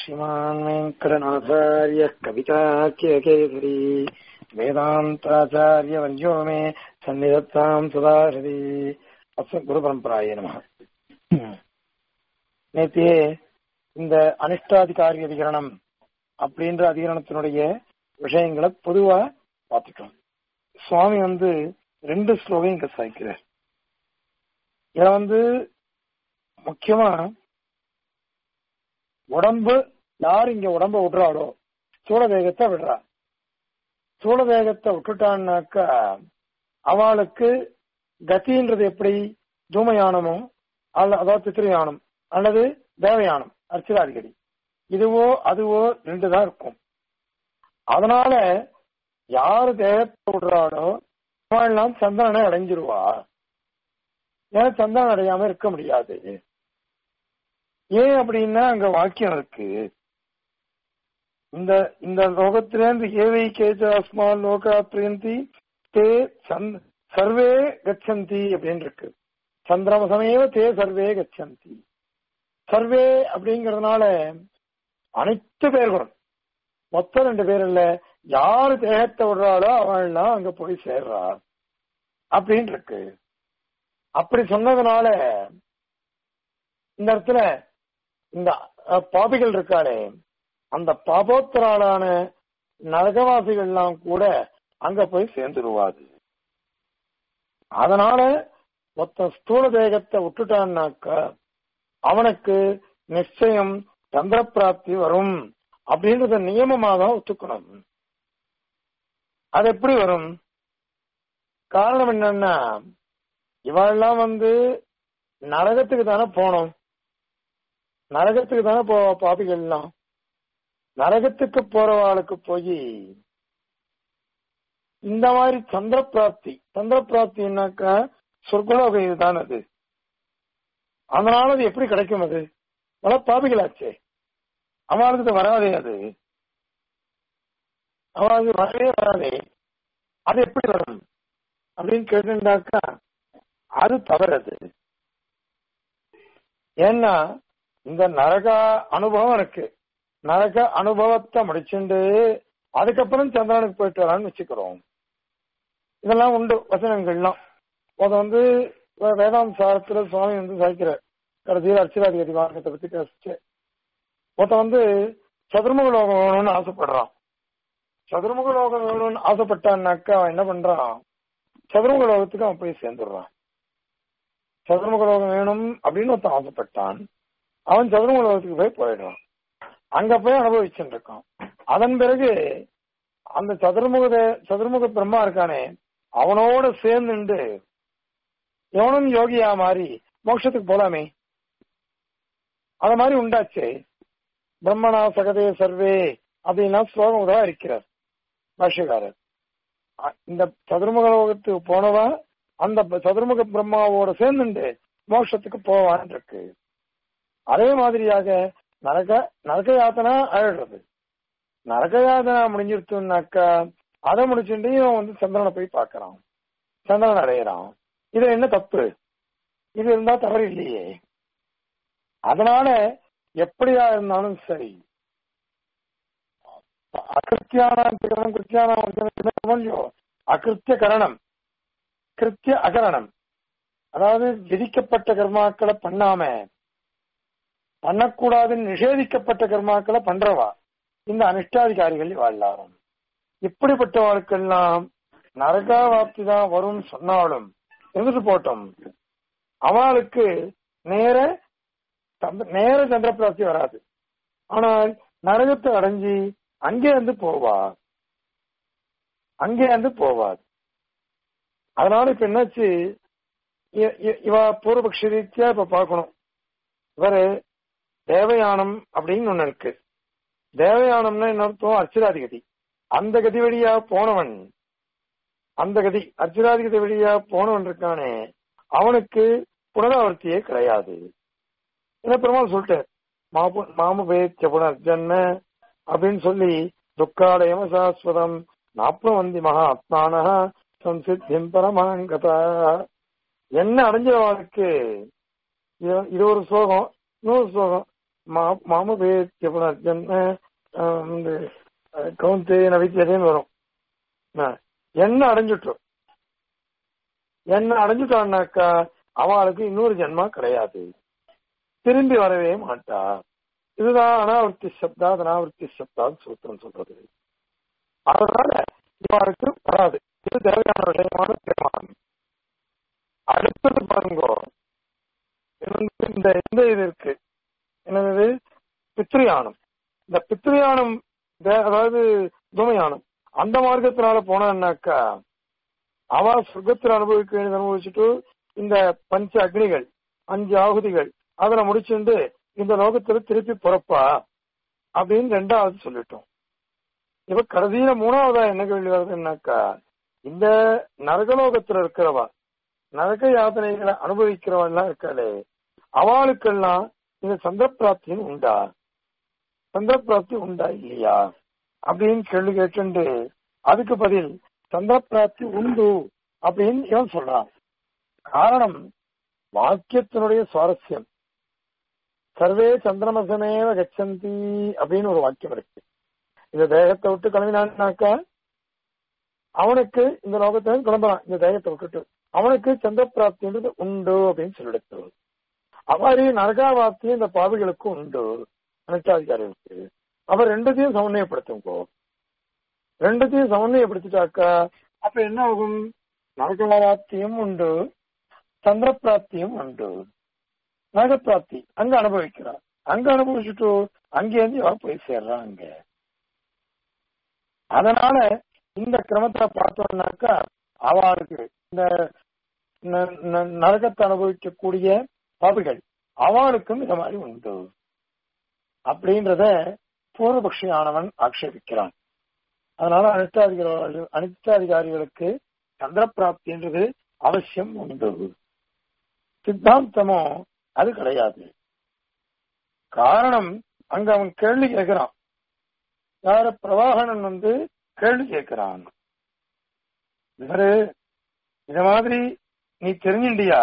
श्रीमान् वेङ्कटनाथार्य कविताख्यकेसरी वेदान्ताचार्यवर्यो मे सन्निधत्ताम् सदाहृदि அஸ்மத் குரு பரம்பராய நம நேத்தியே இந்த அனிஷ்டாதிகாரி அதிகரணம் அப்படின்ற அதிகரணத்தினுடைய விஷயங்களை பொதுவா பார்த்துட்டோம் சுவாமி வந்து ரெண்டு ஸ்லோகம் இங்க சாய்க்கிறார் இதுல வந்து முக்கியமா உடம்பு யார் இங்க உடம்ப விடுறாளோ சூழ வேகத்தை விடுறா சூழ வேகத்தை விட்டுட்டான்னாக்கா அவளுக்கு கத்தின்றது எப்படி தூமயானமோ அல்ல அதாவது பித்திருயானம் அல்லது தேவயானம் அர்ச்சிராதிகடி இதுவோ அதுவோ ரெண்டு தான் இருக்கும் அதனால யாரு தேகத்தை விடுறாளோ அவள்லாம் சந்தனனை அடைஞ்சிருவா ஏன்னா சந்தனம் அடையாம இருக்க முடியாது ஏன் அப்படின்னா அங்க வாக்கியம் இருக்கு இந்த இந்த லோகத்திலேருந்து ஏவை கேஜ அஸ்மான் லோகா பிரியந்தி தே சர்வே கச்சந்தி அப்படின்னு இருக்கு சந்திரம சமயவ தே சர்வே கச்சந்தி சர்வே அப்படிங்கறதுனால அனைத்து பேர்களும் மொத்தம் ரெண்டு பேர் இல்ல யாரு தேகத்தை விடுறாளோ அவள்லாம் அங்க போய் சேர்றா அப்படின்னு இருக்கு அப்படி சொன்னதுனால இந்த இடத்துல இந்த பாபிகள் இருக்காளே அந்த பாபோத்தராளான நரகவாசிகள்லாம் கூட அங்க போய் சேர்ந்துருவாது அதனால மொத்த ஸ்தூல தேகத்தை விட்டுட்டான்னாக்கா அவனுக்கு நிச்சயம் சந்திர பிராப்தி வரும் அப்படின்றத நியமமாக தான் ஒத்துக்கணும் அது எப்படி வரும் காரணம் என்னன்னா இவெல்லாம் வந்து நரகத்துக்கு தானே போனோம் நரகத்துக்கு தானே போவா பாபிகள்லாம் நரகத்துக்கு போறவாளுக்கு போய் இந்த மாதிரி சந்திர பிராப்தி சந்திர பிராப்தினாக்கா சொர்க்கலோக இதுதான் அது அதனால அது எப்படி கிடைக்கும் அது பல பாபிகளாச்சே அவளுக்கு வராதே அது அவளுக்கு வரவே வராதே அது எப்படி வரும் அப்படின்னு கேட்டுட்டாக்கா அது தவறது ஏன்னா இந்த நரக அனுபவம் இருக்கு நரக அனுபவத்தை முடிச்சுண்டு அதுக்கப்புறம் சந்திரனுக்கு போயிட்டு வரான்னு வச்சுக்கிறோம் இதெல்லாம் உண்டு வசனங்கள்லாம் அதை வந்து வேதாந்த சாரத்துல சுவாமி வந்து சாய்க்கிறார் கடைசியில் அர்ச்சராதிபதி மார்க்கத்தை பத்தி பேசிச்சு ஒருத்த வந்து சதுர்முக லோகம் வேணும்னு ஆசைப்படுறான் சதுர்முக லோகம் வேணும்னு ஆசைப்பட்டான்னாக்கா அவன் என்ன பண்றான் சதுர்முக லோகத்துக்கு அவன் போய் சேர்ந்துடுறான் சதுர்முக லோகம் வேணும் அப்படின்னு ஒருத்தன் ஆசைப்பட்டான் அவன் சதுர்முக லோகத்துக்கு போய் போயிடுறான் அங்க போய் அனுபவிச்சுட்டு இருக்கான் அதன் பிறகு அந்த சதுர்முக சதுர்முக பிரம்மா இருக்கானே அவனோட சேர்ந்துண்டு எவனும் யோகியா மாறி மோட்சத்துக்கு போலாமே அத மாதிரி உண்டாச்சு பிரம்மணா சகதே சர்வே அப்படின்னா ஸ்லோகம் உதவா இருக்கிறார் பாஷ்யக்காரர் இந்த சதுர்முக லோகத்துக்கு போனவா அந்த சதுர்முக பிரம்மாவோட சேர்ந்துண்டு மோட்சத்துக்கு போவான் இருக்கு அதே மாதிரியாக நரக நரக யாத்தனா அழறது நரக யாத்தனா முடிஞ்சிருத்துனாக்கா அதை முடிச்சுட்டு இவன் வந்து சந்திரனை போய் பார்க்கறான் சந்திரன் அடையிறான் இது என்ன தப்பு இது இருந்தா தவறு இல்லையே அதனால எப்படியா இருந்தாலும் சரி அகிருத்தியான கிருத்தியான அகிருத்திய கரணம் கிருத்திய அகரணம் அதாவது விதிக்கப்பட்ட கர்மாக்களை பண்ணாம பண்ணக்கூடாதுன்னு நிஷேதிக்கப்பட்ட கர்மாக்களை பண்றவா இந்த அனிஷ்டாதிகாரிகள் வாழலாம் இப்படிப்பட்டவாளுக்கெல்லாம் நரகாவாப்தி தான் வரும்னு சொன்னாலும் இருந்துட்டு போட்டோம் அவளுக்கு நேர நேர சந்திரபிராப்தி வராது ஆனால் நரகத்தை அடைஞ்சி அங்கே இருந்து போவா அங்கே இருந்து போவாது அதனால இப்ப என்னாச்சு இவ பூர்வபக்ஷ ரீதியா இப்ப பாக்கணும் இவரு தேவயானம் அப்படின்னு ஒண்ணு இருக்கு தேவயானம்னா என்ன அர்த்தம் அர்ச்சராதிகதி அந்த கதி வழியா போனவன் அந்த கதி அர்ச்சராதிகதி வழியா போனவன் இருக்கானே அவனுக்கு புனராவர்த்தியே கிடையாது என்ன பெருமாள் சொல்லிட்டார் மாபு மாம பேத்திய புனர்ஜன்ம அப்படின்னு சொல்லி துக்காலயம சாஸ்வதம் நாப்னம் வந்தி மகா ஆத்மான சம்சித்தியம் பரமாங்கதா என்ன அடைஞ்சவாளுக்கு இது ஒரு ஸ்லோகம் இன்னொரு ஸ்லோகம் மா- மாமபேத்திய புனர்ஜன்ம ஆஹ், இந்த கவுந்தே நவித்தியதேன்னு வரும் ஆஹ், என்ன அடைஞ்சிட்டோம் என்ன அடைஞ்சிட்டான்னாக்கா அவளுக்கு இன்னொரு ஜென்மா கிடையாது திரும்பி வரவே மாட்டா இதுதான் அனாவர்த்தி சப்தா அனாவர்த்தி சப்தான்னு சூத்திரம் சொல்றது அதனால இவளுக்கு வராது இது தேவையான விஷயமான பிரமாணம் அடுத்தது பாருங்க இது வந்து இந்த இந்த இது இருக்கு என்னது பித்ரியானம் இந்த பித்ரியானம் வே- அதாவது துமயானம் அந்த மார்க்கத்தினால போனான்னாக்கா அவ சொர்க்கத்தில் அனுபவிக்க வேண்டியது அனுபவிச்சுட்டு இந்த பஞ்ச அக்னிகள் அஞ்சு ஆகுதிகள் அதுல முடிச்சுட்டு இந்த லோகத்துல திருப்பி பிறப்பா அப்படின்னு ரெண்டாவது சொல்லிட்டோம் இப்ப கடைசியில மூணாவதா என்ன கேள்வி வருதுன்னாக்கா இந்த நரகலோகத்துல இருக்கிறவா நரக யாதனைகளை அனுபவிக்கிறவெல்லாம் இருக்காளே அவளுக்கெல்லாம் இந்த சந்திரப்பிராப்தியும் உண்டா சந்திரப்பிராப்தி உண்டா இல்லையா அப்படின்னு கேள்வி கேட்டு அதுக்கு பதில் சந்திரப்பிராப்தி உண்டு அப்படின்னு இவன் சொல்றான் காரணம் வாக்கியத்தினுடைய சுவாரஸ்யம் சர்வே சந்திரமசமேவ கச்சந்தி அப்படின்னு ஒரு வாக்கியம் இருக்கு இந்த தேகத்தை விட்டு கிளம்பினான்னாக்கா அவனுக்கு இந்த லோகத்தை கிளம்புறான் இந்த தேகத்தை விட்டுட்டு அவனுக்கு சந்திரப்பிராப்தின்றது உண்டு அப்படின்னு சொல்லிடுத்து அவ்வாறு நரகாவாப்தி இந்த பாவிகளுக்கு உண்டு அனச்சாதிகாரிகளுக்கு அவர் ரெண்டுத்தையும் சமன்வயப்படுத்துங்கோ ரெண்டுத்தையும் சமன்வயப்படுத்திட்டாக்கா அப்ப என்ன ஆகும் நரகவாப்தியும் உண்டு சந்திரப்பிராப்தியும் உண்டு நரகப்பிராப்தி அங்க அனுபவிக்கிறார் அங்க அனுபவிச்சுட்டு அங்கேருந்து இவ போய் சேர்றான் அங்க அதனால இந்த கிரமத்தை பார்த்தோம்னாக்கா அவளுக்கு இந்த ந- ந- நரகத்தை அனுபவிக்கக்கூடிய பாபிகள் அவளுக்கும் இந்த மாதிரி உண்டு அப்படின்றத பூர்வபக்ஷியானவன் ஆட்சேபிக்கிறான் அதனால அனிஷ்டாதிகாரிகள் அனிஷ்டாதிகாரிகளுக்கு சந்திரப்பிராப்தின்றது அவசியம் உண்டு சித்தாந்தமோ அது கிடையாது காரணம் அங்க அவன் கேள்வி கேட்கிறான் யார பிரவாகனன் வந்து கேள்வி கேட்கிறான் இவரு இந்த மாதிரி நீ தெரிஞ்சிண்டியா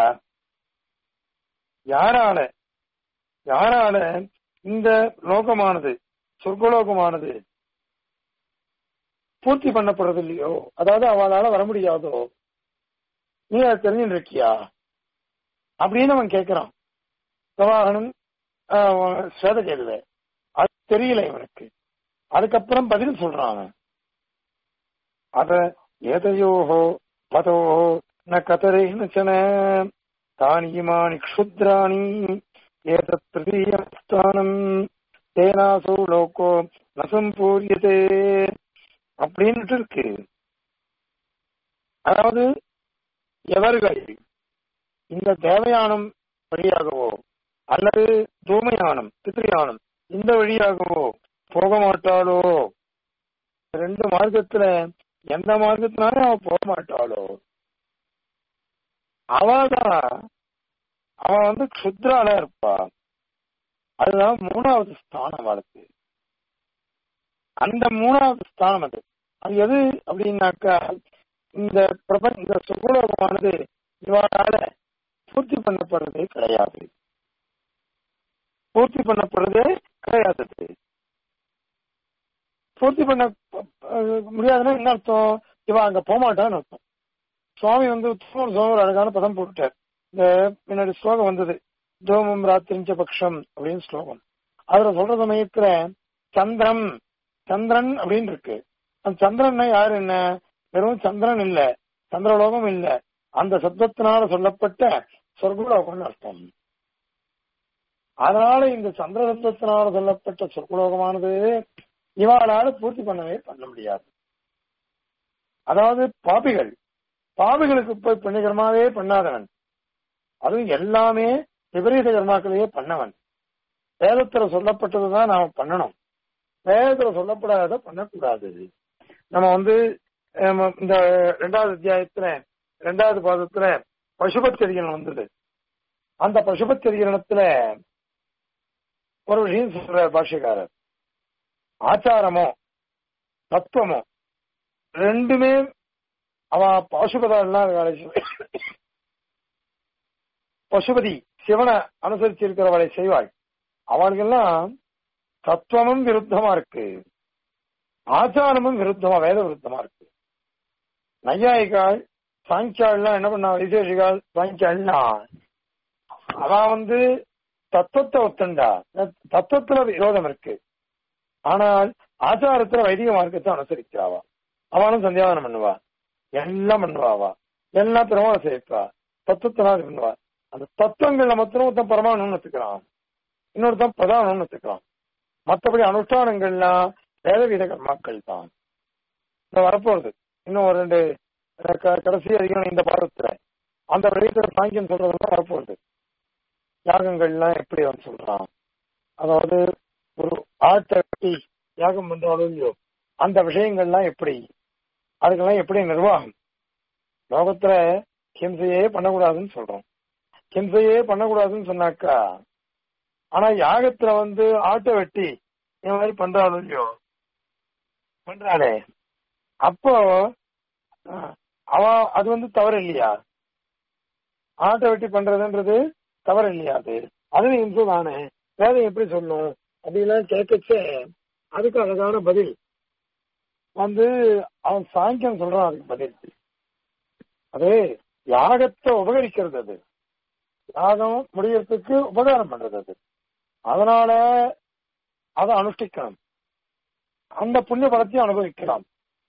யாரால யாரால இந்த லோகமானது சொர்க்கலோகமானது பூர்த்தி பண்ணப்படுறது இல்லையோ அதாவது அவளால வர முடியாதோ நீ அதை தெரிஞ்சுட்டு இருக்கியா அப்படின்னு அவன் கேட்கிறான் பிரவாகனன் ஸ்வேத கேள்வி அது தெரியல இவனுக்கு அதுக்கப்புறம் பதில் சொல்றான் அவன் அத ஏதையோஹோ பதோஹோ ந கதரேனச்சன தானி இமானி க்ஷுத்ராணி ஏதத் திருதீயம் ஸ்தானம் தேனாசோ லோகோ நசம்பூரியதே அப்படின்ட்டு இருக்கு அதாவது எவர்கள் இந்த தேவயானம் வழியாகவோ அல்லது தூமயானம் பித்ரியானம் இந்த வழியாகவோ போக மாட்டாளோ ரெண்டு மார்க்கத்துல எந்த மார்க்கத்தினாலும் அவ போக மாட்டாளோ அவதான் அவன் வந்து க்ஷுத்ரால இருப்பா அதுதான் மூணாவது ஸ்தானம் அவளுக்கு அந்த மூணாவது ஸ்தானம் அது அது எது அப்படின்னாக்கா இந்த பிரபஞ்ச இந்த சுகுலோகமானது இவரால பூர்த்தி பண்ணப்படுறதே கிடையாது பூர்த்தி பண்ணப்படுறதே கிடையாது அது. பூர்த்தி பண்ண அஹ், முடியாதுன்னா என்ன அர்த்தம் இவன் அங்க போகமாட்டான்னு அர்த்தம் சுவாமி வந்து உத்தமர் சுவாமி ஒரு அழகான பதம் போட்டுட்டார் இந்த முன்னாடி ஸ்லோகம் வந்தது தோமம் ராத்திரிஞ்ச பக்ஷம் அப்படின்னு ஸ்லோகம் அதுல சொல்ற சமயத்துல சந்திரம் சந்திரன் அப்படின்னு இருக்கு அந்த சந்திரன் யாரு என்ன வெறும் சந்திரன் இல்ல சந்திரலோகம் இல்ல அந்த சப்தத்தினால சொல்லப்பட்ட சொர்க்கலோகம்னு அர்த்தம் அதனால இந்த சந்திர சப்தத்தினால சொல்லப்பட்ட சொர்க்கலோகமானது இவாளால பூர்த்தி பண்ணவே பண்ண முடியாது அதாவது பாபிகள் பாபிகளுக்கு போய் புண்ணியகரமாவே பண்ணாதவன் அதுவும் எல்லாமே விபரீத கர்மாக்களையே பண்ணவன் வேதத்துல சொல்லப்பட்டதுதான் நாம பண்ணணும் வேதத்துல சொல்லப்படாத பண்ணக்கூடாது நம்ம வந்து ஹம், இந்த ரெண்டாவது அத்தியாயத்துல ரெண்டாவது பாதத்துல பசுபத்தரிகன் வந்தது அந்த பசுபத்தரிகரணத்துல ஒரு விஷயம் சொல்ற பாஷ்யக்காரர் ஆச்சாரமோ தத்துவமோ ரெண்டுமே அவ பாசுபதா பசுபதி சிவனை அனுசரிச்சு இருக்கிறவளை செய்வாள் அவளுக்கெல்லாம் தத்துவமும் விருத்தமா இருக்கு ஆச்சாரமும் விருத்தமா வேத விருத்தமா இருக்கு நையாயிகால் சாங்கியாள்லாம் என்ன பண்ணா விசேஷிகால் சாங்கியாள்லாம் அவன் வந்து தத்துவத்தை ஒத்தண்டா தத்துவத்துல விரோதம் இருக்கு ஆனால் ஆச்சாரத்துல வைதிக மார்க்கத்தை அனுசரிக்கிறாவா அவனும் சந்தியாவனம் பண்ணுவா எல்லாம் பண்ணுவாவா எல்லாம் பிரமாணம் செய்ப்பா தத்துவத்தினால பண்ணுவா அந்த தத்துவங்கள்ல மாத்திரம் ஒருத்தன் பரமாணும்னு வச்சுக்கிறான் இன்னொருத்தன் பிரதானம்னு வச்சுக்கிறான் மற்றபடி அனுஷ்டானங்கள்லாம் வேதவீத கர்மாக்கள் தான் இந்த வரப்போறது இன்னும் ஒரு ரெண்டு க- கடைசி அதிகம் இந்த பாதத்துல அந்த பிரதேச சாங்கியம் சொல்றதெல்லாம் வரப்போறது யாகங்கள்லாம் எப்படி அவன் சொல்றான் அதாவது ஒரு ஆட்டை வெட்டி யாகம் பண்றாலும் இல்லையோ அந்த விஷயங்கள்லாம் எப்படி அதுக்கெல்லாம் எப்படி நிர்வாகம் லோகத்துல ஹிம்சையே பண்ணக்கூடாதுன்னு சொல்றோம் ஹிம்சையே பண்ணக்கூடாதுன்னு சொன்னாக்கா ஆனா யாகத்துல வந்து ஆட்டை வெட்டி இந்த மாதிரி பண்றாலும் இல்லையோ பண்றாளே அப்போ அஹ், அவ அது வந்து தவறு இல்லையா ஆட்டை வெட்டி பண்றதுன்றது தவறு இல்லையா அது அதுவும் இம்சை தானே வேதம் எப்படி சொல்லும் அப்படிலாம் கேட்கச்சே அதுக்கு அழகான பதில் வந்து அவன் சாங்கியம் சொல்றான் அதுக்கு பதில் அது யாகத்தை உபகரிக்கிறது அது யாகம் முடியறதுக்கு உபகாரம் பண்றது அது அதனால அதை அனுஷ்டிக்கணும் அந்த புண்ணிய பலத்தையும் அனுபவிக்கலாம்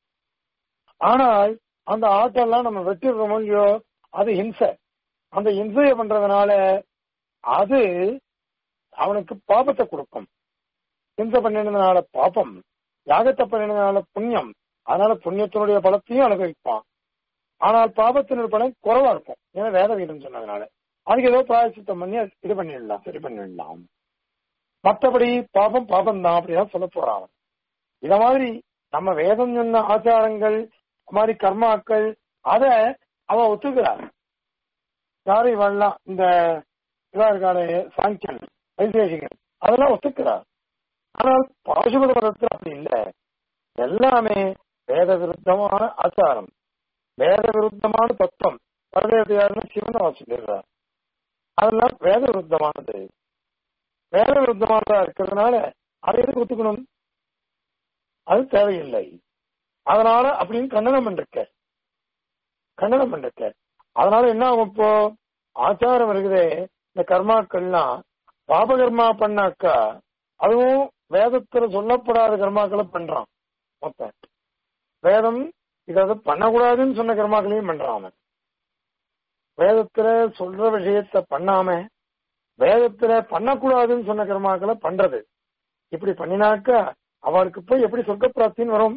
ஆனால் அந்த ஆட்டெல்லாம் நம்ம வெட்டிடுறோமோ இல்லையோ அது ஹிம்சை அந்த ஹிம்சையை பண்றதுனால அது அவனுக்கு பாபத்தை கொடுக்கும் ஹிம்சை பண்ணினதுனால பாபம் யாகத்தை பண்ணினதுனால புண்ணியம் அதனால புண்ணியத்தினுடைய பலத்தையும் அனுபவிப்பான் ஆனால் பாபத்தினுடைய பலன் குறைவா இருக்கும் ஏன்னா வேத வீரம் சொன்னதுனால அதுக்கு ஏதோ பிராயசித்தம் பண்ணி அது இது பண்ணிடலாம் சரி பண்ணிடலாம் மற்றபடி பாபம் பாபம் தான் அப்படிதான் சொல்ல போறான் அவன். இத மாதிரி நம்ம வேதம் சொன்ன ஆச்சாரங்கள் இந்த மாதிரி கர்மாக்கள் அத அவன் ஒத்துக்கிறார் யாரும் இவெல்லாம் இந்த இதா இருக்காரு சாங்கியன் வைசேஷிகன் அதெல்லாம் ஒத்துக்கிறார் ஆனால் பாசுபத மதத்துல அப்படி இல்லை எல்லாமே வேத விருத்தமான ஆச்சாரம் வேத விருத்தமான தத்துவம் பரதேவதையாருன்னு சிவன் அவர் சொல்லிடுறார் அதெல்லாம் வேத விருத்தமானது வேத விருத்தமானதா இருக்கிறதுனால அதை எதுக்கு ஒத்துக்கணும் அது தேவையில்லை அதனால அப்படின்னு கண்டனம் பண்ணிருக்க கண்டனம் பண்ணிருக்க அதனால என்ன ஆகும் இப்போ ஆச்சாரம் இருக்குதே இந்த கர்மாக்கள்லாம் பாபகர்மா பண்ணாக்கா அதுவும் வேதத்துல சொல்லப்படாத கர்மாக்களை பண்றான் மொத்தம் வேதம் இதை பண்ணக்கூடாதுன்னு சொன்ன கர்மாக்களையும் பண்றான் அவன் வேதத்துல சொல்ற விஷயத்த பண்ணாம வேதத்துல பண்ணக்கூடாதுன்னு சொன்ன கர்மாக்களை பண்றது இப்படி பண்ணினாக்கா அவளுக்கு போய் எப்படி சொர்க்க பிராப்தின்னு வரும்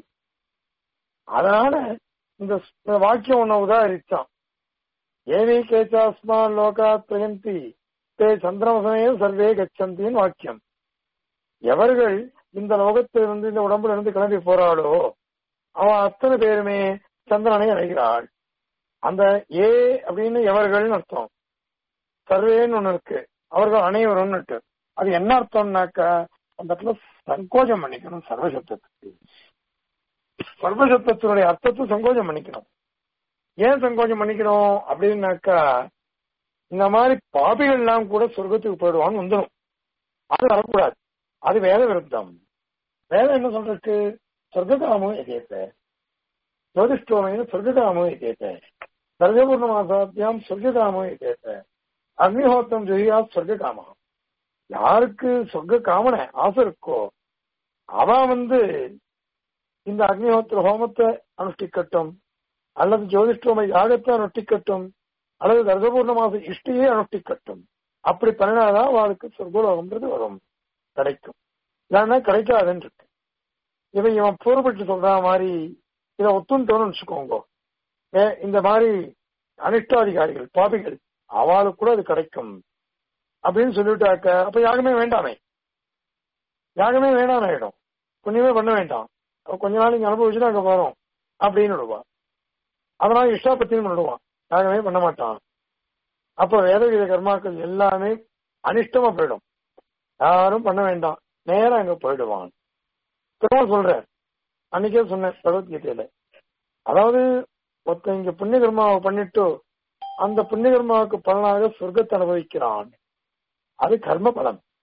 அதனால இந்த இந்த வாக்கியம் ஒண்ணு உதாரிச்சான் ஏவி கேச்சாஸ்மா லோகா பிரயந்தி தே சந்திரமசமே சர்வே கச்சந்தின்னு வாக்கியம் எவர்கள் இந்த லோகத்திலிருந்து இந்த உடம்புல இருந்து கிளம்பி போறாளோ அவன் அத்தனை பேருமே சந்திரனை அடைகிறாள் அந்த ஏ அப்படின்னு எவர்கள்னு அர்த்தம் சர்வேன்னு ஒண்ணு இருக்கு அவர்கள் அனைவரும் அது என்ன அர்த்தம்னாக்கா அந்த இடத்துல சங்கோஜம் பண்ணிக்கணும் சர்வசப்தத்துக்கு சர்வசப்தத்தினுடைய அர்த்தத்தை சங்கோஜம் பண்ணிக்கணும் ஏன் சங்கோஜம் பண்ணிக்கணும் அப்படின்னாக்கா இந்த மாதிரி பாபிகள் எல்லாம் கூட சொர்க்கத்துக்கு போயிடுவான்னு வந்துடும் அது வரக்கூடாது அது வேத விருத்தம் வேதம் என்ன சொல்றதுக்கு சொர்க்ககாமோ எதேத்த ஜோதிஷ்டோமைன்னு சொர்க்ககாமோ எதேத்த சர்வபூர்ணமாசாத்தியாம் சொர்க்ககாமோ எதேத்த அக்னிஹோத்திரம் ஜெயியா சொர்க்ககாமா யாருக்கு சொர்க்க காமனை ஆசை இருக்கோ அவன் வந்து இந்த அக்னிஹோத்திர ஹோமத்தை அனுஷ்டிக்கட்டும் அல்லது ஜோதிஷ்டோம யாகத்தை அனுஷ்டிக்கட்டும் அல்லது தர்கபூர்ண மாச இஷ்டியே அனுஷ்டிக்கட்டும் அப்படி பண்ணினாதான் அவளுக்கு சொர்க்கலோகம்ன்றது வரும் கிடைக்கும் இல்லைன்னா கிடைக்காதுன்னு இருக்கு இவன் இவன் பூர்வப்பட்டு சொல்ற மாதிரி இதை ஒத்துண்டோன்னு வச்சுக்கோங்க ஏ, இந்த மாதிரி அனிஷ்டாதிகாரிகள் பாபிகள் அவளுக்கு கூட அது கிடைக்கும் அப்படின்னு சொல்லிவிட்டாக்க அப்ப யாகமே வேண்டாமே யாகமே வேண்டாம் ஆயிடும் புண்ணியமே பண்ண வேண்டாம் அவ கொஞ்ச நாள் இங்க அனுபவிச்சுட்டு அங்க போறோம் அப்படின்னு விடுவா அதனால இஷ்டாபத்தியும் விடுவான் யாகமே பண்ண மாட்டான் அப்ப வேதவித கர்மாக்கள் எல்லாமே அனிஷ்டமா போயிடும் யாரும் பண்ண வேண்டாம் நேரா அங்க போயிடுவான் திரும்ப சொல்றேன் அன்னைக்கே சொன்னேன் பகவத்கீதையில அதாவது ஒருத்தன் இங்க புண்ணிய கர்மாவை பண்ணிட்டு அந்த புண்ணிய கர்மாவுக்கு பலனாக சொர்க்கத்தை அனுபவிக்கிறான் அது கர்ம பலம்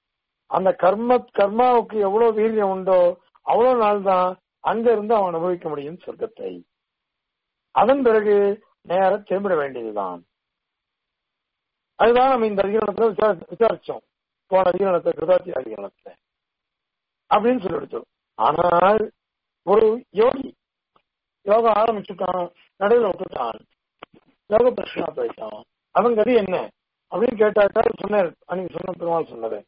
அந்த கர்ம கர்மாவுக்கு எவ்வளவு வீரியம் உண்டோ அவ்வளவு நாள் தான் அங்க இருந்து அவன் அனுபவிக்க முடியும் சொர்க்கத்தை அதன் பிறகு நேர திரும்பிட வேண்டியதுதான் அதுதான் நம்ம இந்த அதிகாரத்துல விசாரி விசாரிச்சோம் போன அதிகாரத்தை கிருதாத்தி அதிகாரத்துல அப்படின்னு சொல்லிடுச்சோம் ஆனால் ஒரு யோகி யோகம் ஆரம்பிச்சுட்டான் நடுவில் விட்டுட்டான் யோக பிரச்சனை போயிட்டான் அவன் கதி என்ன அப்படின்னு கேட்டாக்கா சொன்னார் அன்னைக்கு சொன்ன பெருமாள் சொன்னது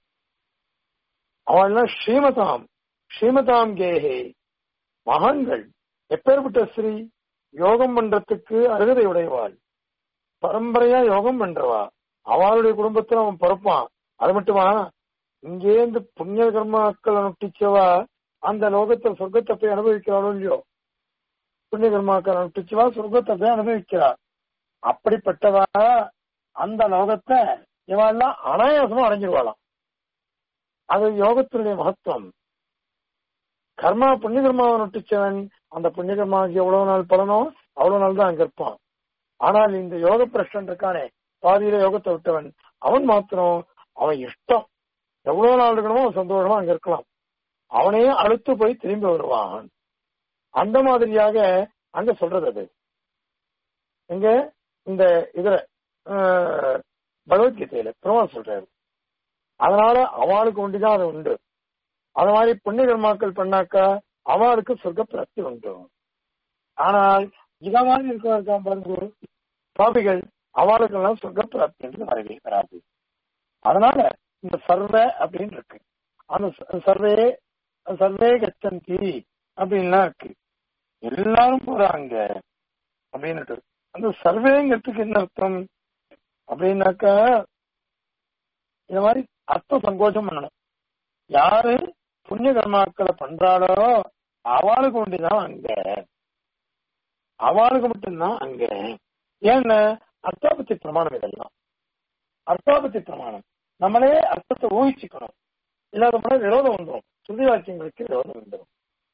அவன் எல்லாம் ஸ்ரீமதாம் ஸ்ரீமதாம் கேஹே மகான்கள் எப்பேற்பட்ட ஸ்ரீ யோகம் பண்றதுக்கு அருகதை உடையவாள் பரம்பரையா யோகம் பண்றவா அவளுடைய குடும்பத்துல அவன் பிறப்பான் அது மட்டுமா இங்கேருந்து புண்ணிய கர்மாக்கள் அனுஷ்டிச்சவா அந்த லோகத்தில் சொர்க்கத்தை போய் அனுபவிக்கிறாளோ இல்லையோ புண்ணிய கர்மாக்கள் அனுஷ்டிச்சவா சொர்க்கத்தை போய் அனுபவிக்கிறா அப்படிப்பட்டவா அந்த லோகத்தை இவெல்லாம் அனாயாசமா அடைஞ்சிருவாளாம் அது யோகத்தினுடைய மகத்துவம் கர்மா புண்ணிய கர்மாவை நொட்டிச்சவன் அந்த புண்ணிய கர்மாவுக்கு எவ்வளவு நாள் பலனோ அவ்வளவு நாள் தான் அங்க இருப்பான் ஆனால் இந்த யோக பிரஷ்டன் இருக்கானே பாதியில யோகத்தை விட்டவன் அவன் மாத்திரம் அவன் இஷ்டம் எவ்வளவு நாள் இருக்கணுமோ அவன் சந்தோஷமா அங்க இருக்கலாம் அவனே அழுத்து போய் திரும்பி வருவான் அந்த மாதிரியாக அங்க சொல்றது அது எங்க இந்த இதுல ஆஹ், பகவத்கீதையில பெருமாள் சொல்றாரு அதனால அவளுக்கு ஒண்டிதான் அது உண்டு அது மாதிரி புண்ணிய கர்மாக்கள் பண்ணாக்கா அவளுக்கு சொர்க்க பிராப்தி உண்டு ஆனால் இத மாதிரி இருக்க இருக்கான் பாருங்க பாபிகள் அவளுக்கெல்லாம் சொர்க்க பிராப்தி என்று வரவே வராது அதனால இந்த சர்வ அப்படின்னு இருக்கு அந்த ச- சர்வே சர்வே கச்சந்தி அப்படின்லாம் இருக்கு எல்லாரும் போறாங்க அப்படின்னுட்டு அந்த சர்வேங்கிறதுக்கு என்ன அர்த்தம் அப்படின்னாக்கா இந்த மாதிரி அர்த்த சங்கோச்சம் பண்ணணும் யாரு புண்ணிய கர்மாக்களை பண்றாளோ அவளுக்கு ஒண்டிதான் அங்க அவளுக்கு மட்டும்தான் அங்க ஏன்னா அர்த்தாபத்தி பிரமாணம் இதெல்லாம் அர்த்தாபத்தி பிரமாணம் நம்மளே அர்த்தத்தை ஊகிச்சுக்கணும் இல்லாத விரோதம் வந்துடும் சுருதி வாக்கியங்களுக்கு விரோதம் வந்துடும்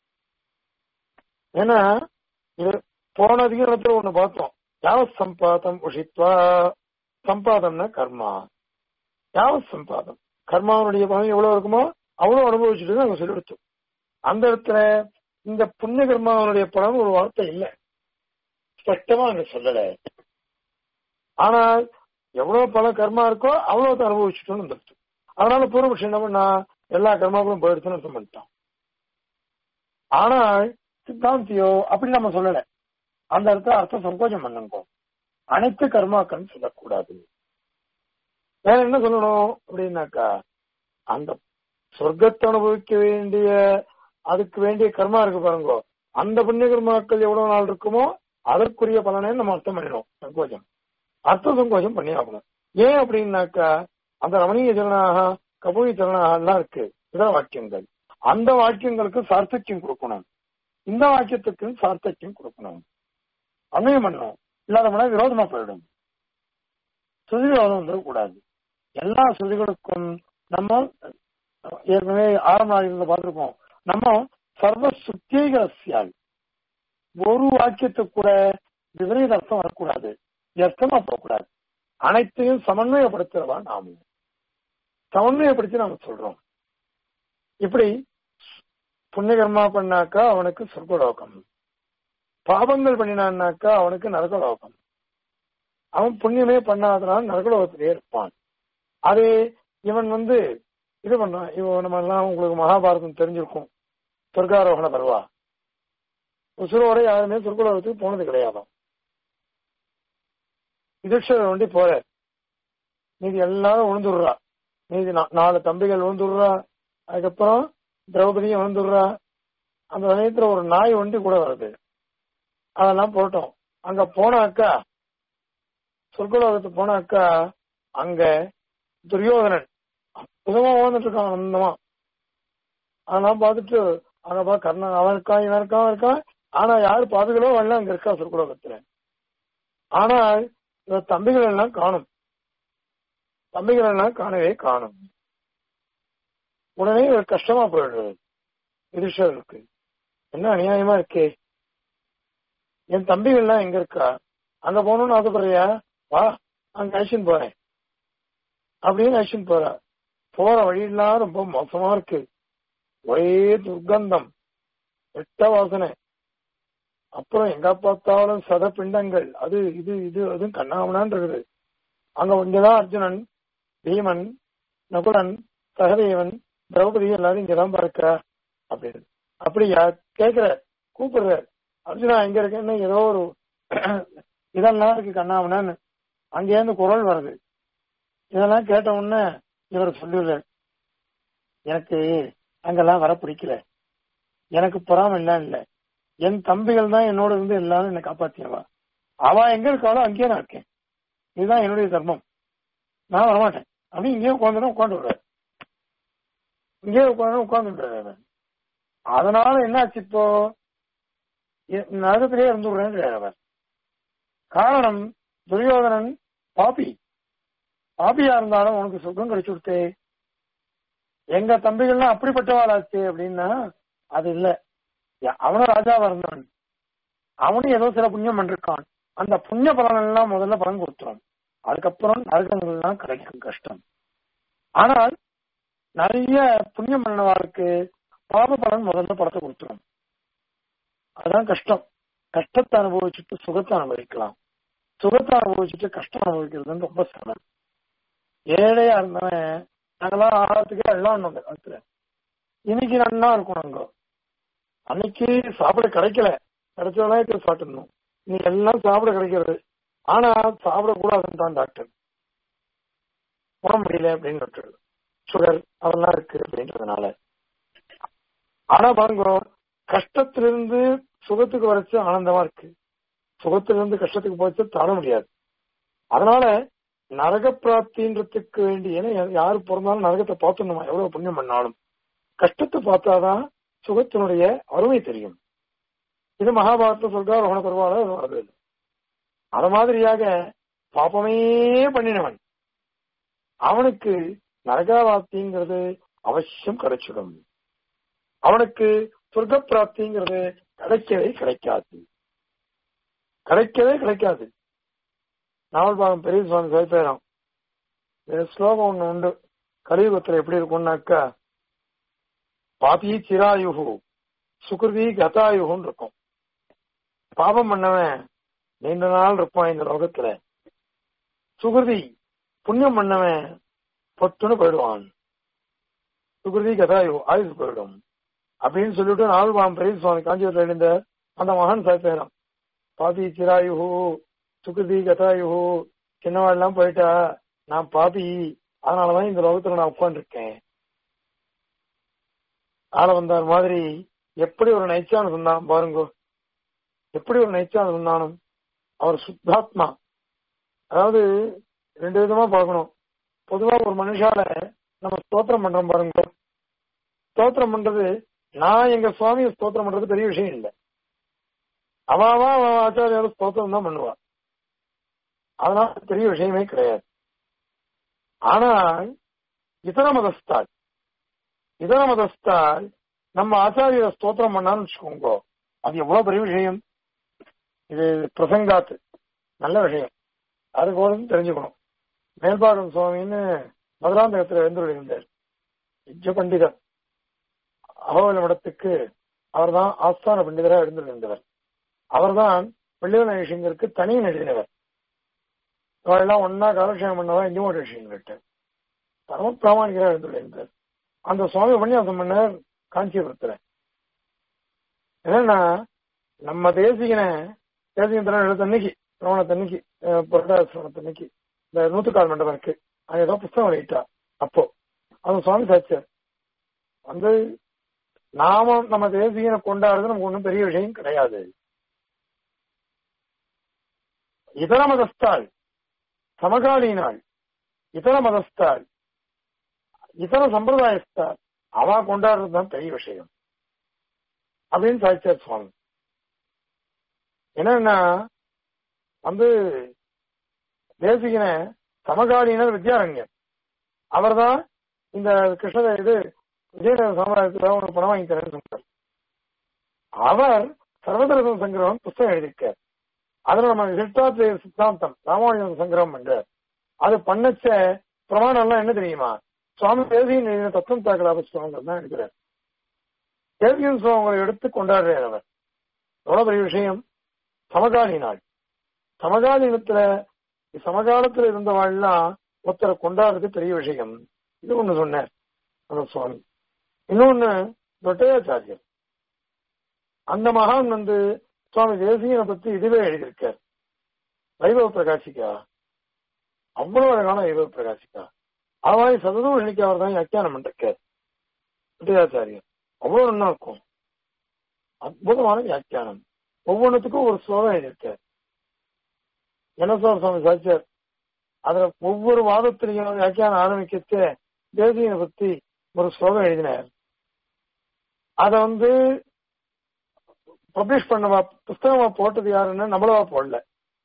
ஏன்னா இது போன அதிகாரத்துல ஒண்ணு பார்த்தோம் யாவத் சம்பாதம் உஷித்வா சம்பாதம்னா கர்மா யாவத் சம்பாதம் கர்மாவனுடைய பலன் எவ்வளவு இருக்குமோ அவ்வளவு அனுபவிச்சுட்டு நாங்க சொல்லிடுத்தோம் அந்த இடத்துல இந்த புண்ணிய கர்மாவனுடைய பலன் ஒரு வார்த்தை இல்லை ஸ்பஷ்டமா அங்க சொல்லல ஆனால் எவ்வளவு பல கர்மா இருக்கோ அவ்வளவு அனுபவிச்சுட்டோம்னு வந்துருச்சு அதனால பூர்வபக்ஷம் என்ன பண்ணா எல்லா கர்மாக்களும் போயிடுச்சுன்னு அர்த்தம் பண்ணிட்டான் ஆனால் சித்தாந்தியோ அப்படி நம்ம சொல்லல அந்த இடத்துல அர்த்தம் சங்கோச்சம் பண்ணுங்க அனைத்து கர்மாக்கள் சொல்லக்கூடாது வேற என்ன சொல்லணும் அப்படின்னாக்கா அந்த சொர்க்கத்தை அனுபவிக்க வேண்டிய அதுக்கு வேண்டிய கர்மா இருக்கு பாருங்க அந்த புண்ணிய கர்மாக்கள் எவ்வளவு நாள் இருக்குமோ அதற்குரிய பலனை நம்ம அர்த்தம் பண்ணிடும் சங்கோச்சம் அர்த்த சங்கோச்சம் பண்ணி ஆகணும் ஏன் அப்படின்னாக்கா அந்த ரமணீய சரணாக கபூரி சரணாக எல்லாம் இருக்கு இதர வாக்கியங்கள் அந்த வாக்கியங்களுக்கு சார்த்தக்கியம் கொடுக்கணும் இந்த வாக்கியத்துக்கு சார்த்தக்கியம் கொடுக்கணும் அன்வயம் பண்ணணும் இல்லாத விரோதமா போயிடும் சுதி விரோதம் வந்துடக்கூடாது எல்லா சுதிகளுக்கும் நம்ம ஏற்கனவே ஆரம்ப நாளில் பார்த்திருக்கோம் நம்ம சர்வ சுத்தியகரசியால் ஒரு வாக்கியத்துக்கு கூட விபரீத அர்த்தம் வரக்கூடாது அர்த்தமா போகக்கூடாது அனைத்தையும் சமன்வயப்படுத்துறவா நாம சமன்வயப்படுத்தி நாம சொல்றோம் இப்படி புண்ணியகர்மா பண்ணாக்கா அவனுக்கு சொர்க்கலோகம் பாபங்கள் பண்ணினான்னாக்கா அவனுக்கு நரகலோகம் அவன் புண்ணியமே பண்ணாதனால நரகலோகத்திலே இருப்பான் அதே இவன் வந்து இது பண்ணான் இவன் நம்ம எல்லாம் உங்களுக்கு மகாபாரதம் தெரிஞ்சிருக்கும் சொர்க்காரோகண பருவா உசுரோட யாருமே சொர்க்கலோகத்துக்கு போனது கிடையாதாம் யுதிஷ்டர் வண்டி போற மீதி எல்லாரும் விழுந்துடுறா மீதி நா- நாலு தம்பிகள் விழுந்துடுறா அதுக்கப்புறம் திரௌபதியும் விழுந்துடுறா அந்த சமயத்துல ஒரு நாய் வண்டி கூட வருது அதெல்லாம் போட்டோம் அங்க போனாக்கா சொர்க்கலோகத்துக்கு போனாக்கா அங்க துரியோதனன் அற்புதமா வாழ்ந்துட்டு இருக்கான் ஆனந்தமா அதெல்லாம் பார்த்துட்டு அங்க பா கர்ணன் அவன் இருக்கான் இவன் இருக்கான் அவன் இருக்கான் ஆனா யாரு பாதுகளோ எல்லாம் அங்க இருக்கா சொர்க்கலோகத்துல ஆனால் இந்த தம்பிகள் எல்லாம் காணும் தம்பிகள் எல்லாம் காணவே காணும் உடனே ஒரு கஷ்டமா போயிடுறது யுதிஷ்டருக்கு என்ன அநியாயமா இருக்கே என் தம்பிகள்லாம் எங்க இருக்கா அங்க போகணும்னு ஆசைப்படுறியா வா அங்க அழிச்சுன்னு போறேன் அப்படின்னு அழிச்சுன்னு போறா போற வழியெல்லாம் ரொம்ப மோசமா இருக்கு ஒரே துர்க்கந்தம் வெட்ட வாசனை அப்புறம் எங்க பார்த்தாலும் சத பிண்டங்கள் அது இது இது அதுவும் கண்ணாமனான் இருக்குது அங்க இங்கதான் அர்ஜுனன் பீமன் நகுலன் சகதேவன் திரௌபதி எல்லாரும் இங்கதான் பார்க்கிறா அப்படின்னு அப்படியா கேக்குற கூப்பிடுற அர்ஜுனா எங்க இருக்கேன்னு ஏதோ ஒரு இதெல்லாம் இருக்கு கண்ணாமனான்னு அங்கேருந்து குரல் வருது இதெல்லாம் கேட்ட உடனே இவர் சொல்லுவார் எனக்கு அங்கெல்லாம் வர பிடிக்கல எனக்கு பொறாம எல்லாம் இல்ல என் தம்பிகள் தான் என்னோட இருந்து எல்லாரும் என்னை காப்பாத்தினவா அவ எங்க இருக்காளோ அங்கேயே நான் இருக்கேன் இதுதான் என்னுடைய தர்மம் நான் வரமாட்டேன் அப்படி இங்கேயே உட்காந்து உட்காந்து விடுறாரு இங்கேயே உட்காந்து உட்காந்து விடுறாரு அதனால என்னாச்சு இப்போ நரகத்திலே இருந்து விடுறேன் அவர் காரணம் துரியோதனன் பாப்பி பாப்பியா இருந்தாலும் உனக்கு சுகம் கிடைச்சு கொடுத்தே எங்க தம்பிகள்லாம் அப்படிப்பட்டவாளாச்சு அப்படின்னா அது இல்ல அவனும் ராஜாவா இருந்தான் அவனும் ஏதோ சில புண்ணியம் பண்ணிருக்கான் அந்த புண்ணிய பலன் எல்லாம் முதல்ல பலன் கொடுத்துரும் அதுக்கப்புறம் நரகங்கள்லாம் கிடைக்கும் கஷ்டம் ஆனால் நிறைய புண்ணியம் பண்ணவாருக்கு பாப பலன் முதல்ல படத்தை கொடுத்துரும் அதுதான் கஷ்டம் கஷ்டத்தை அனுபவிச்சுட்டு சுகத்தை அனுபவிக்கலாம் சுகத்தை அனுபவிச்சுட்டு கஷ்டம் அனுபவிக்கிறது ரொம்ப சிரமம் ஏழையா இருந்தவன் நாங்கெல்லாம் ஆகாரத்துக்கே எல்லாம் அந்த காலத்துல இன்னைக்கு நன்னா இருக்கும் நாங்க அன்னைக்கு சாப்பிட கிடைக்கல கிடைச்சதெல்லாம் இப்ப சாப்பிட்டுருந்தோம் இன்னைக்கு எல்லாம் சாப்பிட கிடைக்கிறது ஆனா சாப்பிடக்கூடாதுன்னு தான் டாக்டர் உடம்பு முடியல அப்படின்னு சுகர் அதெல்லாம் இருக்கு அப்படின்றதுனால ஆனா பாருங்க கஷ்டத்திலிருந்து சுகத்துக்கு வரைச்சு ஆனந்தமா இருக்கு சுகத்திலிருந்து கஷ்டத்துக்கு போச்சு தர முடியாது அதனால நரக பிராப்தின்றதுக்கு வேண்டிய யாரு பிறந்தாலும் நரகத்தை பார்த்துணுமா எவ்வளவு புண்ணியம் பண்ணாலும் கஷ்டத்தை பார்த்தாதான் சுகத்தினுடைய அருமை தெரியும் இது மகாபாரத சொல்றார் பருவால வருது அத மாதிரியாக பாப்பமே பண்ணினவன் அவனுக்கு நரகாவாப்திங்கிறது அவசியம் கிடைச்சிடும் அவனுக்கு சொர்க்க பிராப்திங்கிறது கிடைக்கவே கிடைக்காது கிடைக்கவே கிடைக்காது நாவல்பாகம் பெரிய சுவாமி சிவபேரம் ஸ்லோகம் ஒண்ணு உண்டு கலியுகத்துல எப்படி இருக்கும்னாக்கா பாபி சிராயுகு சுகிருதி கதாயுகுன்னு இருக்கும் பாபம் பண்ணவன் நீண்ட நாள் இருப்பான் இந்த லோகத்துல சுகிருதி புண்ணியம் பண்ணவன் பொத்துன்னு போயிடுவான் சுகிருதி கதாயு ஆயுசு போயிடும் அப்படின்னு சொல்லிட்டு நாவல்பாகம் பெரிய சுவாமி காஞ்சிபுரத்தில் எழுந்த அந்த மகான் சாய்ப்பேரம் பாபி சிராயுகு சுகிருதி கதாயுகு சின்னவாள்லாம் போயிட்டா நான் பாபி அதனாலதான் இந்த லோகத்துல நான் உட்காந்துருக்கேன் ஆள வந்தார் மாதிரி எப்படி ஒரு நைச்சான சொன்னான் பாருங்க எப்படி ஒரு நைச்சான சொன்னானும் அவர் சுத்தாத்மா அதாவது ரெண்டு விதமா பார்க்கணும் பொதுவா ஒரு மனுஷால நம்ம ஸ்தோத்திரம் பண்றோம் பாருங்க ஸ்தோத்திரம் பண்றது நான் எங்க சுவாமியை ஸ்தோத்திரம் பண்றது பெரிய விஷயம் இல்லை அவாவா அவன் ஆச்சாரியோட ஸ்தோத்திரம் தான் பண்ணுவா அதனால பெரிய விஷயமே கிடையாது ஆனால் இதர மதஸ்தால் இதர மதஸ்தால் நம்ம ஆச்சாரிய ஸ்தோத்திரம் பண்ணான்னு வச்சுக்கோங்க அது எவ்வளவு பெரிய விஷயம் இது பிரசங்காத்து நல்ல விஷயம் அது கூட தெரிஞ்சுக்கணும் மேல்பாகம் சுவாமின்னு மதுராந்தகத்தில் எழுந்துள்ளார் இஜ்ஜ பண்டிதர் அகோல மடத்துக்கு அவர்தான் ஆஸ்தான பண்டிதராக எழுந்துள்ளார் அவர்தான் வெள்ளிவன விஷயங்களுக்கு தனியும் எழுதினவர் அவரெல்லாம் ஒன்னா காலக்ஷேபம் பண்ணவா இண்டிமோட் விஷயங்கள்ட்ட பரம பிராமணிகராக எழுந்துள்ளார் அந்த சுவாமி உபன்யாசம் பண்ணார் காஞ்சிபுரத்துல என்னன்னா நம்ம தேசிகனை தேசிகன் தினம் எழுத்தன்னைக்கு சிரவணத்தன்னைக்கு புரட்டாசிரவணத்தன்னைக்கு இந்த நூத்துக்கால் மண்டபம் இருக்கு அது ஏதோ புஸ்தகம் வெளியிட்டா அப்போ அது சுவாமி சாட்சியார் வந்து நாம நம்ம தேசிகனை கொண்டாடுறது நமக்கு ஒன்றும் பெரிய விஷயம் கிடையாது இதர மதஸ்தாள் சமகாலீனாள் இதர மதஸ்தாள் இதர சம்பிரதாயஸ்தாள் அவ கொண்டாடுறது தான் பெரிய விஷயம் அப்படின்னு சாதிச்சார் சுவாமி என்னன்னா வந்து தேசிகன சமகாலீனர் வித்யாரண்யர் அவர் தான் இந்த கிருஷ்ண இது விஜயநகர சாம்ராஜ்யத்துல ஒரு பணம் வாங்கி தரேன்னு சொன்னார் அவர் சர்வதரசம் சங்கிரகம் புஸ்தகம் எழுதியிருக்கார் அதுல நம்ம சித்தார்த்த சித்தாந்தம் ராமானுஜன் சங்கிரகம் பண்றார் அது பண்ணச்ச பிரமாணம் எல்லாம் என்ன தெரியுமா சுவாமி தேசியின் எழுதின தத்துவம் தாக்கலாப ஸ்லோகங்கள் தான் எடுக்கிறார் தேசியன் ஸ்லோகங்களை எடுத்து கொண்டாடுறார் அவர் எவ்வளவு பெரிய விஷயம் சமகாலி நாள் சமகாலீனத்துல சமகாலத்துல இருந்தவாள்லாம் ஒருத்தரை கொண்டாடுறது பெரிய விஷயம் இது ஒண்ணு சொன்னார் அந்த சுவாமி இன்னொன்னு தொட்டையாச்சாரியர் அந்த மகான் வந்து சுவாமி தேசியனை பத்தி இதுவே எழுதியிருக்கார் வைபவ பிரகாசிக்கா அவ்வளவு அழகான வைபவ பிரகாசிக்கா அவன் சததூஷணிக்கு அவர் தான் வியாக்கியானம் பண்ணிருக்கார் தொட்டையாச்சாரியர் அவ்வளவு நல்லா இருக்கும் அற்புதமான வியாக்கியானம் ஒவ்வொன்றுத்துக்கும் ஒரு ஸ்லோகம் எழுதியிருக்கார் என்னசார் சுவாமி சாட்சியார் அதுல ஒவ்வொரு வாதத்திலையும் வியாக்கியானம் ஆரம்பிக்கச்சு தேசியனை பத்தி ஒரு ஸ்லோகம் எழுதினார் அத வந்து பப்ளிஷ் பண்ணவா புஸ்தகமா போட்டது யாருன்னு நம்மளவா போடல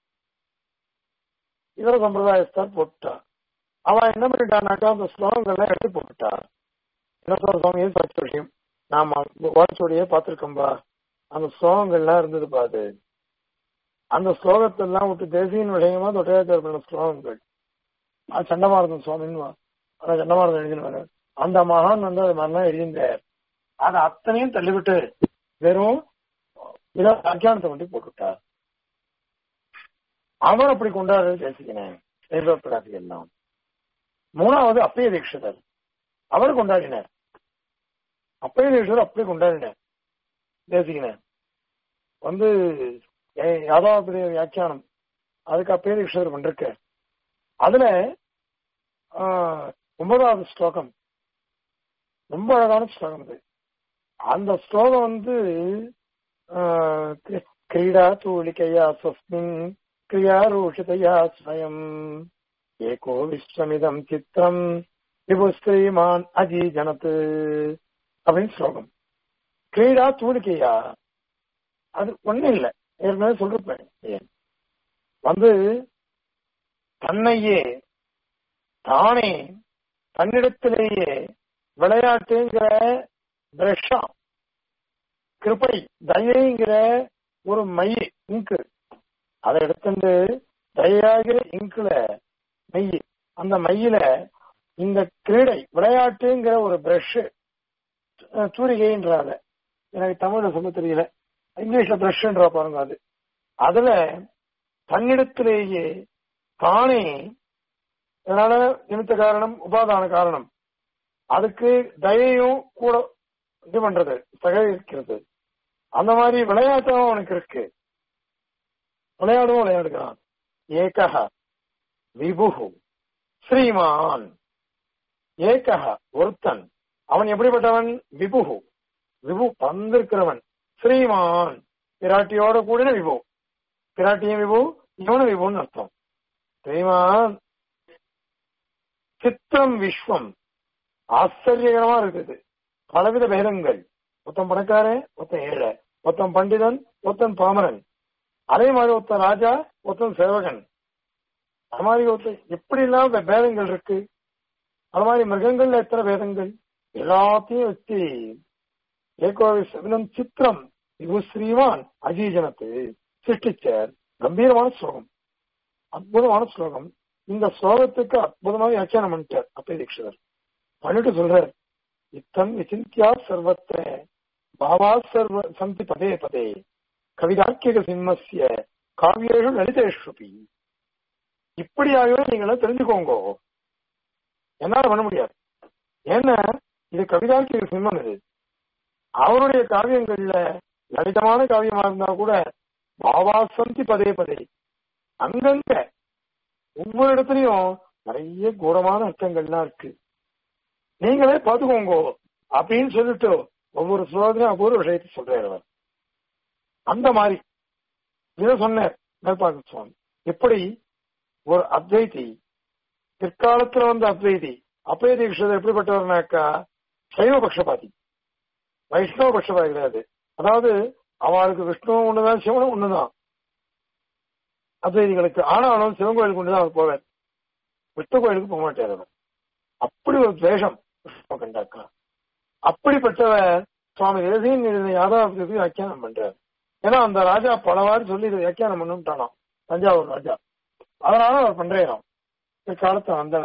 இதர சம்பிரதாயஸ்தார் போட்டுட்டா அவன் என்ன பண்ணிட்டானாக்கா அந்த ஸ்லோகங்கள்லாம் எடுத்து போட்டுட்டா என்ன சொல்ற சுவாமி சாட்சி விஷயம் நாம வாட்சோடையே பார்த்திருக்கோம்பா அந்த ஸ்லோகங்கள்லாம் இருந்தது பாது அந்த ஸ்லோகத்தெல்லாம் விட்டு தேசியின் விஷயமா தொட்டையாச்சார் பண்ண ஸ்லோகங்கள் அது சண்டமாரதன் சுவாமின்னு அதான் சண்டமாரதன் எழுதினாரு அந்த மகான் வந்து அது மாதிரிலாம் எழுதிந்தார் அதை அத்தனையும் தள்ளிவிட்டு வெறும் இதை வியாக்கியானத்தை மட்டும் போட்டுவிட்டார் அவர் அப்படி கொண்டாடுறது பேசிக்கினேன் பிரகாசி எல்லாம் மூணாவது அப்பைய தீட்சிதர் அவர் கொண்டாடினார் அப்பைய தீட்சிதர் அப்படி கொண்டாடினார் பேசிக்கினேன் வந்து யாதவாபுரிய வியாக்கியானம் அதுக்கு அப்பைய தீட்சிதர் பண்ணிருக்க அதுல ஒன்பதாவது ஸ்லோகம் ரொம்ப அழகான ஸ்லோகம் அது அந்த ஸ்லோகம் வந்து கிரீடா தூளிகையா ஸ்வஸ்மின் கிரியாரூஷிதையா ஸ்வயம் ஏகோ விஸ்வமிதம் சித்திரம் விபுஸ்ரீமான் அஜி ஜனத்து அப்படின்னு ஸ்லோகம் கிரீடா தூளிக்கையா அது ஒண்ணும் இல்லை ஏற்கனவே சொல்லிருப்பேன் ஏன் வந்து தன்னையே தானே தன்னிடத்திலேயே விளையாட்டுங்கிற பிரஷா கிருப்பை தயைங்கிற ஒரு மை இங்கு அதை எடுத்துட்டு தயாகிற இங்குல மெய் அந்த மையில இந்த கிரீடை விளையாட்டுங்கிற ஒரு பிரஷ் தூரிகைன்றாத எனக்கு தமிழ்ல சொல்ல தெரியல இங்கிலீஷ்ல பிரஷ்ன்றா பாருங்க அது அதுல தன்னிடத்திலேயே தானே இதனால நிமித்த காரணம் உபாதான காரணம் அதுக்கு தயையும் கூட இது பண்றது சகரிக்கிறது அந்த மாதிரி விளையாட்டும் அவனுக்கு இருக்கு விளையாடும் விளையாடுகிறான் ஏகஹ விபுகு ஸ்ரீமான் ஏகஹ ஒருத்தன் அவன் எப்படிப்பட்டவன் விபுகு விபு பந்திருக்கிறவன் ஸ்ரீமான் பிராட்டியோட கூடின விபு பிராட்டியும் விபு இவனு விபுன்னு அர்த்தம் ஸ்ரீமான் சித்திரம் விஸ்வம் ஆச்சரியகரமா இருக்குது பலவித பேதங்கள் ஒருத்தன் பணக்காரன் ஒருத்தன் ஏழை ஒருத்தன் பண்டிதன் ஒருத்தன் பாமரன் அதே மாதிரி ஒருத்தன் ராஜா ஒருத்தன் சேவகன் அது மாதிரி ஒருத்தன் எப்படி எல்லாம் பேதங்கள் இருக்கு அது மாதிரி மிருகங்கள்ல எத்தனை பேதங்கள் எல்லாத்தையும் வச்சு ஏகோவிசம் சித்திரம் இது ஸ்ரீவான் அஜீஜனத்து சிருஷ்டிச்சார் கம்பீரமான ஸ்லோகம் அற்புதமான ஸ்லோகம் இந்த ஸ்லோகத்துக்கு அற்புதமாக வியாக்கியானம் பண்ணிட்டார் அப்பே தீட்சிதர் பண்ணிட்டு சொல்றார் இத்தம் விசிந்தியா சர்வத்த பாவா சர்வ சந்தி பதே பதே கவிதாக்கியக சிம்மசிய காவியேஷு லலிதேஷுபி இப்படியாகவே நீங்களும் தெரிஞ்சுக்கோங்க என்னால பண்ண முடியாது ஏன்னா இது கவிதாக்கிய சிம்மம் இது அவருடைய காவியங்கள்ல லலிதமான காவியமா இருந்தா கூட பாவாசந்தி பதே பதே அங்கங்க ஒவ்வொரு இடத்துலயும் நிறைய கூடமான அர்த்தங்கள்லாம் இருக்கு நீங்களே பார்த்துக்கோங்க அப்படின்னு சொல்லிட்டு ஒவ்வொரு ஸ்லோகத்திலும் ஒவ்வொரு விஷயத்தை சொல்றாரு அவர் அந்த மாதிரி இதை சொன்னார் மேற்பாக்க சுவாமி எப்படி ஒரு அத்வைதி பிற்காலத்துல வந்த அத்வைதி அப்பய தீட்சிதர் எப்படிப்பட்டவர்னாக்கா சைவ பட்சபாதி வைஷ்ணவ பட்சபாதி கிடையாது அதாவது அவளுக்கு விஷ்ணுவும் ஒண்ணுதான் சிவனும் ஒண்ணுதான் அத்வைதிகளுக்கு ஆனாலும் சிவன் கோயிலுக்கு ஒண்ணுதான் அவர் போவார் விஷ்ணு கோயிலுக்கு போக மாட்டார் அவர் அப்படி ஒரு துவேஷம் விஷ்ணு கண்டாக்கா அப்படிப்பட்டவர் சுவாமி தேசியன் எழுதின யாதவத்துக்கு வியாக்கியானம் பண்றார் ஏன்னா அந்த ராஜா பலவாறு சொல்லி இதை வியாக்கியானம் பண்ணுட்டானாம் தஞ்சாவூர் ராஜா அதனால அவர் பண்றாராம் பிற்காலத்தை வந்தவர்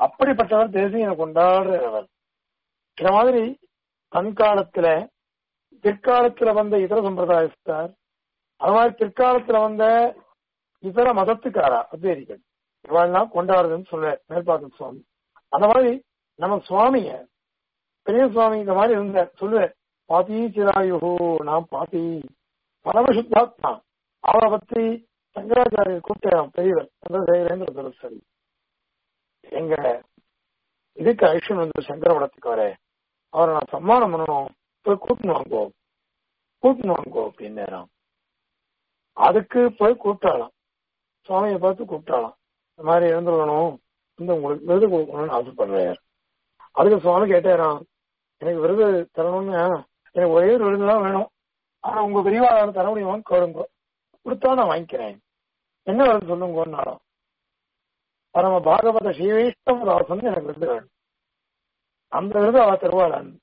அப்படிப்பட்டவர் தேசியனை கொண்டாடுறவர் இந்த மாதிரி தன்காலத்துல பிற்காலத்துல வந்த இதர சம்பிரதாயஸ்தார் அது மாதிரி பிற்காலத்துல வந்த இதர மதத்துக்காரா அத்வேதிகள் இவெல்லாம் கொண்டாடுறதுன்னு சொல்ல மேற்பாக்கம் சுவாமி அந்த மாதிரி நம்ம சுவாமிய பெரிய சுவாமி இந்த மாதிரி இருந்த சொல்லு பாபி சிராயுகு நான் பாபி பரமசுத்தாத்மா அவரை பத்தி சங்கராச்சாரியர் கூப்பிட்டான் பெரியவர் சந்திரசேகரேந்திர சரி எங்க இதுக்கு ஐஷன் வந்து சங்கரவடத்துக்கு வர அவரை நான் சம்மானம் பண்ணணும் போய் கூட்டின்னு வாங்கோ கூட்டின்னு வாங்கோ அப்படின்னு அதுக்கு போய் கூப்பிட்டாலாம் சுவாமியை பார்த்து கூப்பிட்டாலாம் இந்த மாதிரி இறந்துடணும் இந்த உங்களுக்கு விருது கொடுக்கணும்னு ஆசைப்படுறாரு அதுக்கு சுவாமி கேட்டாராம் எனக்கு விருது தரணும்னு எனக்கு ஒரே ஒரு விருது தான் வேணும் ஆனா உங்க பெரியவாளர் தர முடியுமான்னு கேளுங்க கொடுத்தா நான் வாங்கிக்கிறேன் என்ன விருது சொல்லுங்கன்னாலும் பரம பாகவத ஸ்ரீவைஷ்ணவ தாசன் எனக்கு விருது வேணும் அந்த விருது அவ தருவாளான்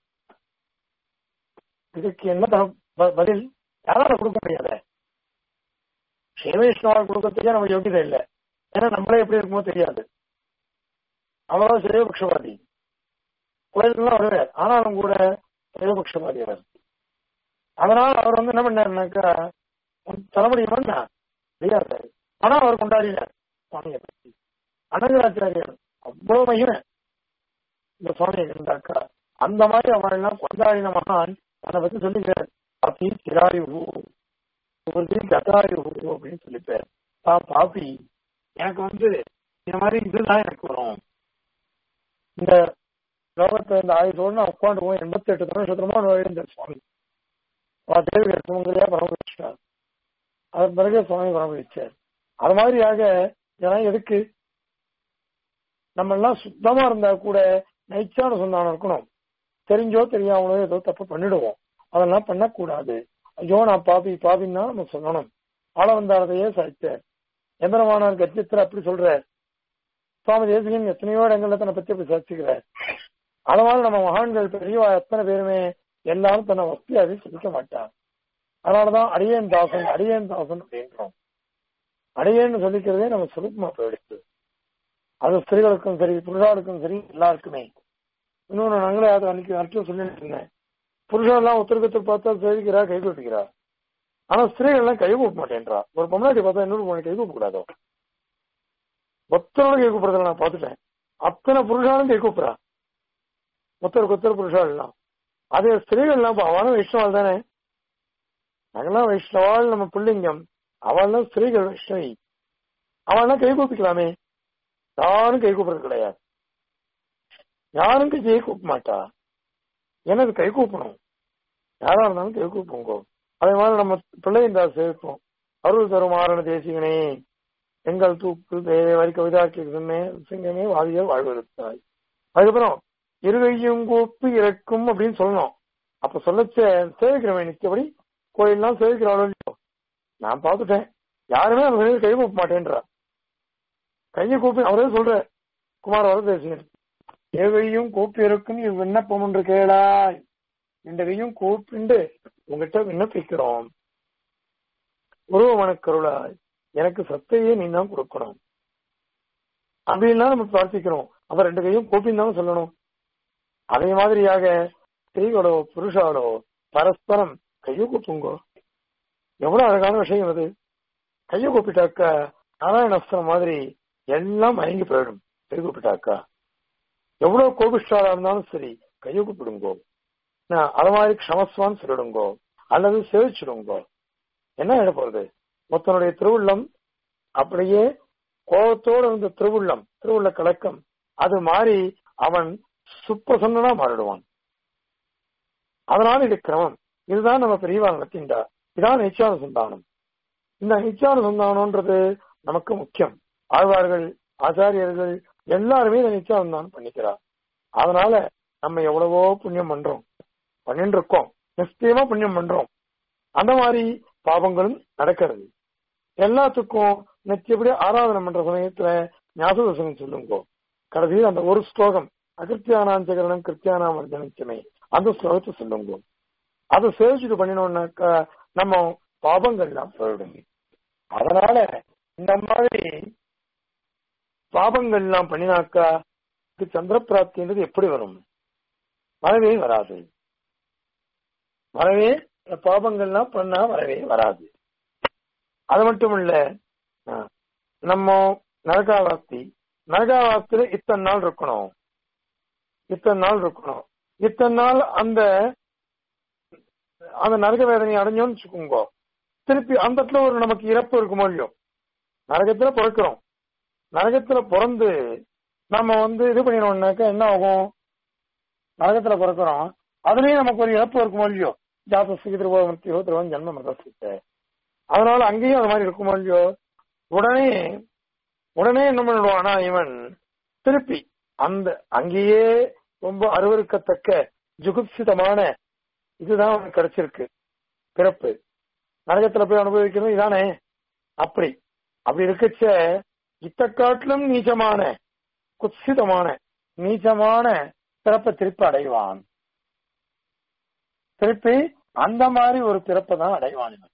இதுக்கு என்ன த- ப- பதில் யாரால கொடுக்க முடியாத ஸ்ரீவைஷ்ணவா கொடுக்கறதுக்கே நம்ம யோகியதை இல்லை ஏன்னா நம்மளே எப்படி இருக்குமோ தெரியாது அவ்வளவு சிறைபக்ஷவாதி கோயிலுக்குலாம் வருவார் ஆனாலும் கூட சிறைபக்ஷவாதி அவர் அதனால அவர் வந்து என்ன பண்ணாருனாக்கா தர முடியுமா தெரியாது ஆனா அவர் கொண்டாடினார் சுவாமியை பத்தி அனங்கராச்சாரியர் அவ்வளவு மகிமை இந்த சுவாமியை இருந்தாக்கா அந்த மாதிரி அவன் எல்லாம் கொண்டாடின மகான் அதை பத்தி சொல்லிக்கிறார் பாப்பி சிராயு ஒரு கதாயு அப்படின்னு சொல்லிப்பார் பா பாப்பி எனக்கு வந்து இந்த மாதிரி இதுதான் எனக்கு வரும் இந்த லோகத்தை இந்த ஆயுதோடு நான் உட்காந்துருவோம் எண்பத்தி எட்டு நட்சத்திரமா எழுந்தார் சுவாமி அவ தேவி சுமங்கலியா பரமபிடிச்சார் அதன் பிறகு சுவாமி பரமபிடிச்சார் அது மாதிரியாக இதெல்லாம் எதுக்கு நம்ம எல்லாம் சுத்தமா இருந்தா கூட நைச்சான சொந்தானம் இருக்கணும் தெரிஞ்சோ தெரியாமலோ ஏதோ தப்பு பண்ணிடுவோம் அதெல்லாம் பண்ணக்கூடாது ஐயோ நான் பாபி பாபின்னா நம்ம சொல்லணும் ஆள வந்தாரதையே சாய்ச்சார் எம்பெருமானார் கட்சியத்துல அப்படி சொல்றார் சுவாமி தேசிகன் எத்தனையோ இடங்கள்ல தன்னை பத்தி அப்படி சாட்சிக்கிறார் அதனால நம்ம மகான்கள் பெரியவா எத்தனை பேருமே எல்லாரும் தன்னை வசதியாவே சொல்லிக்க மாட்டார் அதனாலதான் அடியேன் தாசன் அடியேன் தாசன் அப்படின்றோம் அடியேன்னு சொல்லிக்கிறதே நம்ம சுருக்கமா போயிடுச்சு அது ஸ்திரீகளுக்கும் சரி புருஷாளுக்கும் சரி எல்லாருக்குமே இன்னொன்னு நாங்களே அதை அன்னைக்கு அர்த்தம் சொல்லிட்டு இருந்தேன் புருஷாலாம் ஒருத்தருக்கு பார்த்தா சேவிக்கிறா கை கூப்பிக்கிறா ஆனா ஸ்திரீகள் எல்லாம் கை கூப்ப மாட்டேன்றா ஒரு பொம்னாட்டி பார்த்தா இன்னொரு பொண்ணு கை கூப்ப கூடாதோ ஒத்தனோட கை கூப்பிடுறதுல நான் பார்த்துட்டேன் அத்தனை புருஷாலும் கை கூப்பிடுறா ஒத்தருக்கு ஒத்தர் புருஷால் எல்லாம் அதே ஸ்திரீகள் எல்லாம் அவனும் வைஷ்ணவாள் தானே நாங்கெல்லாம் வைஷ்ணவாள் நம்ம புள்ளிங்கம் அவள்லாம் ஸ்திரீகள் வைஷ்ணவி அவள்லாம் கை கூப்பிக்கலாமே யாரும் கை கூப்பிடுறது கிடையாது யாரும் கை கூப்ப மாட்டா எனக்கு கை கூப்பணும் யாரா இருந்தாலும் கை கூப்புங்க அதே மாதிரி நம்ம பிள்ளையின் தான் சேர்ப்போம் அருள் தரும் ஆரண தேசிகனே எங்கள் தூக்கு தேவரி கவிதாக்கி சிங்கமே வாதியர் வாழ்வெடுத்தாய் அதுக்கப்புறம் இருகையும் கூப்பு இறக்கும் அப்படின்னு சொல்லணும் அப்ப சொல்லச்ச சேவிக்கிறவன் நிச்சயப்படி கோயில்லாம் சேவிக்கிறாளோ இல்லையோ நான் பார்த்துட்டேன் யாருமே அந்த கோயில் கை கூப்ப மாட்டேன்றா கையை கூப்பி அவரே சொல்ற குமார் வரதேசிகன் ஏவையும் கூப்பி இருக்கும் இவ் விண்ணப்பம் ஒன்று கேளாய் இந்த கையும் கூப்பிண்டு உங்ககிட்ட விண்ணப்பிக்கிறோம் உருவமனக்கருளாய் எனக்கு சத்தையே நீ தான் கொடுக்கணும் அப்படின்னா நம்ம பிரார்த்திக்கிறோம் அவ ரெண்டு கையும் கூப்பின்னு தான் சொல்லணும் அதே மாதிரியாக ஸ்திரீகளோ புருஷாலோ பரஸ்பரம் கையை கூப்புங்கோ எவ்வளவு அழகான விஷயம் அது கையை கூப்பிட்டாக்கா நாராயணஸ்திரம் மாதிரி எல்லாம் மயங்கி போயிடும் கை கூப்பிட்டாக்கா எவ்வளவு கோபிஷ்டாலா இருந்தாலும் சரி கையை கூப்பிடுங்கோ நான் அது மாதிரி க்ஷமஸ்வான்னு சொல்லிடுங்கோ அல்லது சேவிச்சிடுங்கோ என்ன ஆயிட போறது மொத்தனுடைய திருவுள்ளம் அப்படியே கோபத்தோடு இருந்த திருவுள்ளம் திருவுள்ள கலக்கம் அது மாறி அவன் சுப்பிரசன்னா மாறிடுவான் அதனால இது கிரமம் இதுதான் நம்ம பெரியவா நடத்தின்றா இதான் நிச்சான சந்தானம் இந்த நிச்சான சந்தானம்ன்றது நமக்கு முக்கியம் ஆழ்வார்கள் ஆச்சாரியர்கள் எல்லாருமே இந்த நிச்சானந்தானம் பண்ணிக்கிறார் அதனால நம்ம எவ்வளவோ புண்ணியம் பண்றோம் பண்ணிட்டு இருக்கோம் நிச்சயமா புண்ணியம் பண்றோம் அந்த மாதிரி பாவங்களும் நடக்கிறது எல்லாத்துக்கும் நிச்சயப்படி ஆராதனை பண்ற சமயத்துல ஞாபகம் சொல்லுங்க கடைசியில் அந்த ஒரு ஸ்லோகம் அகிருத்தியானாஞ்சகரணம் கிருத்தியானாம் வர்ஜனிச்சமே அந்த ஸ்லோகத்தை சொல்லுங்க அதை சேவிச்சுட்டு பண்ணினோம்னாக்கா நம்ம பாபங்கள்லாம் போயிடும் அதனால இந்த மாதிரி பாபங்கள்லாம் பண்ணினாக்கா சந்திர பிராப்தின்றது எப்படி வரும் வரவே வராது வரவே பாபங்கள்லாம் பண்ணா வரவே வராது அது மட்டும் இல்ல ஆ, நம்ம நரகாவாஸ்தி நரகாவாஸ்தில இத்தனை நாள் இருக்கணும் இத்தனை நாள் இருக்கணும் இத்தனை நாள் அந்த அந்த நரக வேதனை அடைஞ்சோம்னு வச்சுக்கோங்க திருப்பி அந்த இடத்துல ஒரு நமக்கு இறப்பு இருக்குமோ இல்லையோ நரகத்துல பிறக்கிறோம் நரகத்துல பிறந்து நம்ம வந்து இது பண்ணினோம்னாக்கா என்ன ஆகும் நரகத்துல பிறக்கிறோம் அதுலயும் நமக்கு ஒரு இறப்பு இருக்குமோ இல்லையோ ஜாதசுக்கு திருவோமத்தியோ திருவன் ஜன்ம மதசுக்கு அதனால அங்கேயும் அது மாதிரி இருக்குமோ இல்லையோ உடனே உடனே என்ன பண்ணிடுவானா இவன் திருப்பி அந்த அங்கேயே ரொம்ப அருவருக்கத்தக்க ஜுகுப்சிதமான இதுதான் அவனுக்கு கிடைச்சிருக்கு பிறப்பு நரகத்துல போய் அனுபவிக்கணும் இதானே அப்படி அப்படி இருக்கச்ச இத்த காட்டிலும் நீச்சமான குத்சிதமான நீச்சமான பிறப்பை திருப்பி அடைவான் திருப்பி அந்த மாதிரி ஒரு பிறப்பை தான் அடைவான் இவன்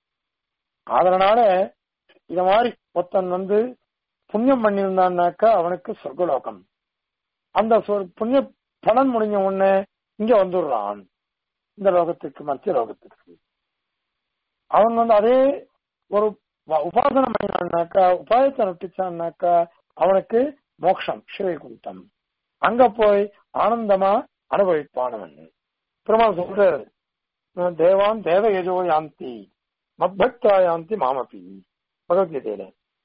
அதனால இத மாதிரி ஒருத்தன் வந்து புண்ணியம் பண்ணியிருந்தான்னாக்கா அவனுக்கு சொர்க்கலோகம் அந்த சொர்- புண்ணிய பலன் முடிஞ்ச உடனே இங்க வந்துடுறான் இந்த லோகத்துக்கு மத்திய லோகத்துக்கு அவன் வந்து அதே ஒரு வ- உபாசனம் பண்ணினான்னாக்கா உபாயத்தை நட்டிச்சான்னாக்கா அவனுக்கு மோட்சம் சிவைகுண்டம் அங்க போய் ஆனந்தமா அனுபவிப்பானவன் பெருமாள் சொல்றாரு தேவான் தேவ யஜோ யாந்தி மத்பக்தா யாந்தி மாமபி பகவத்கீதையில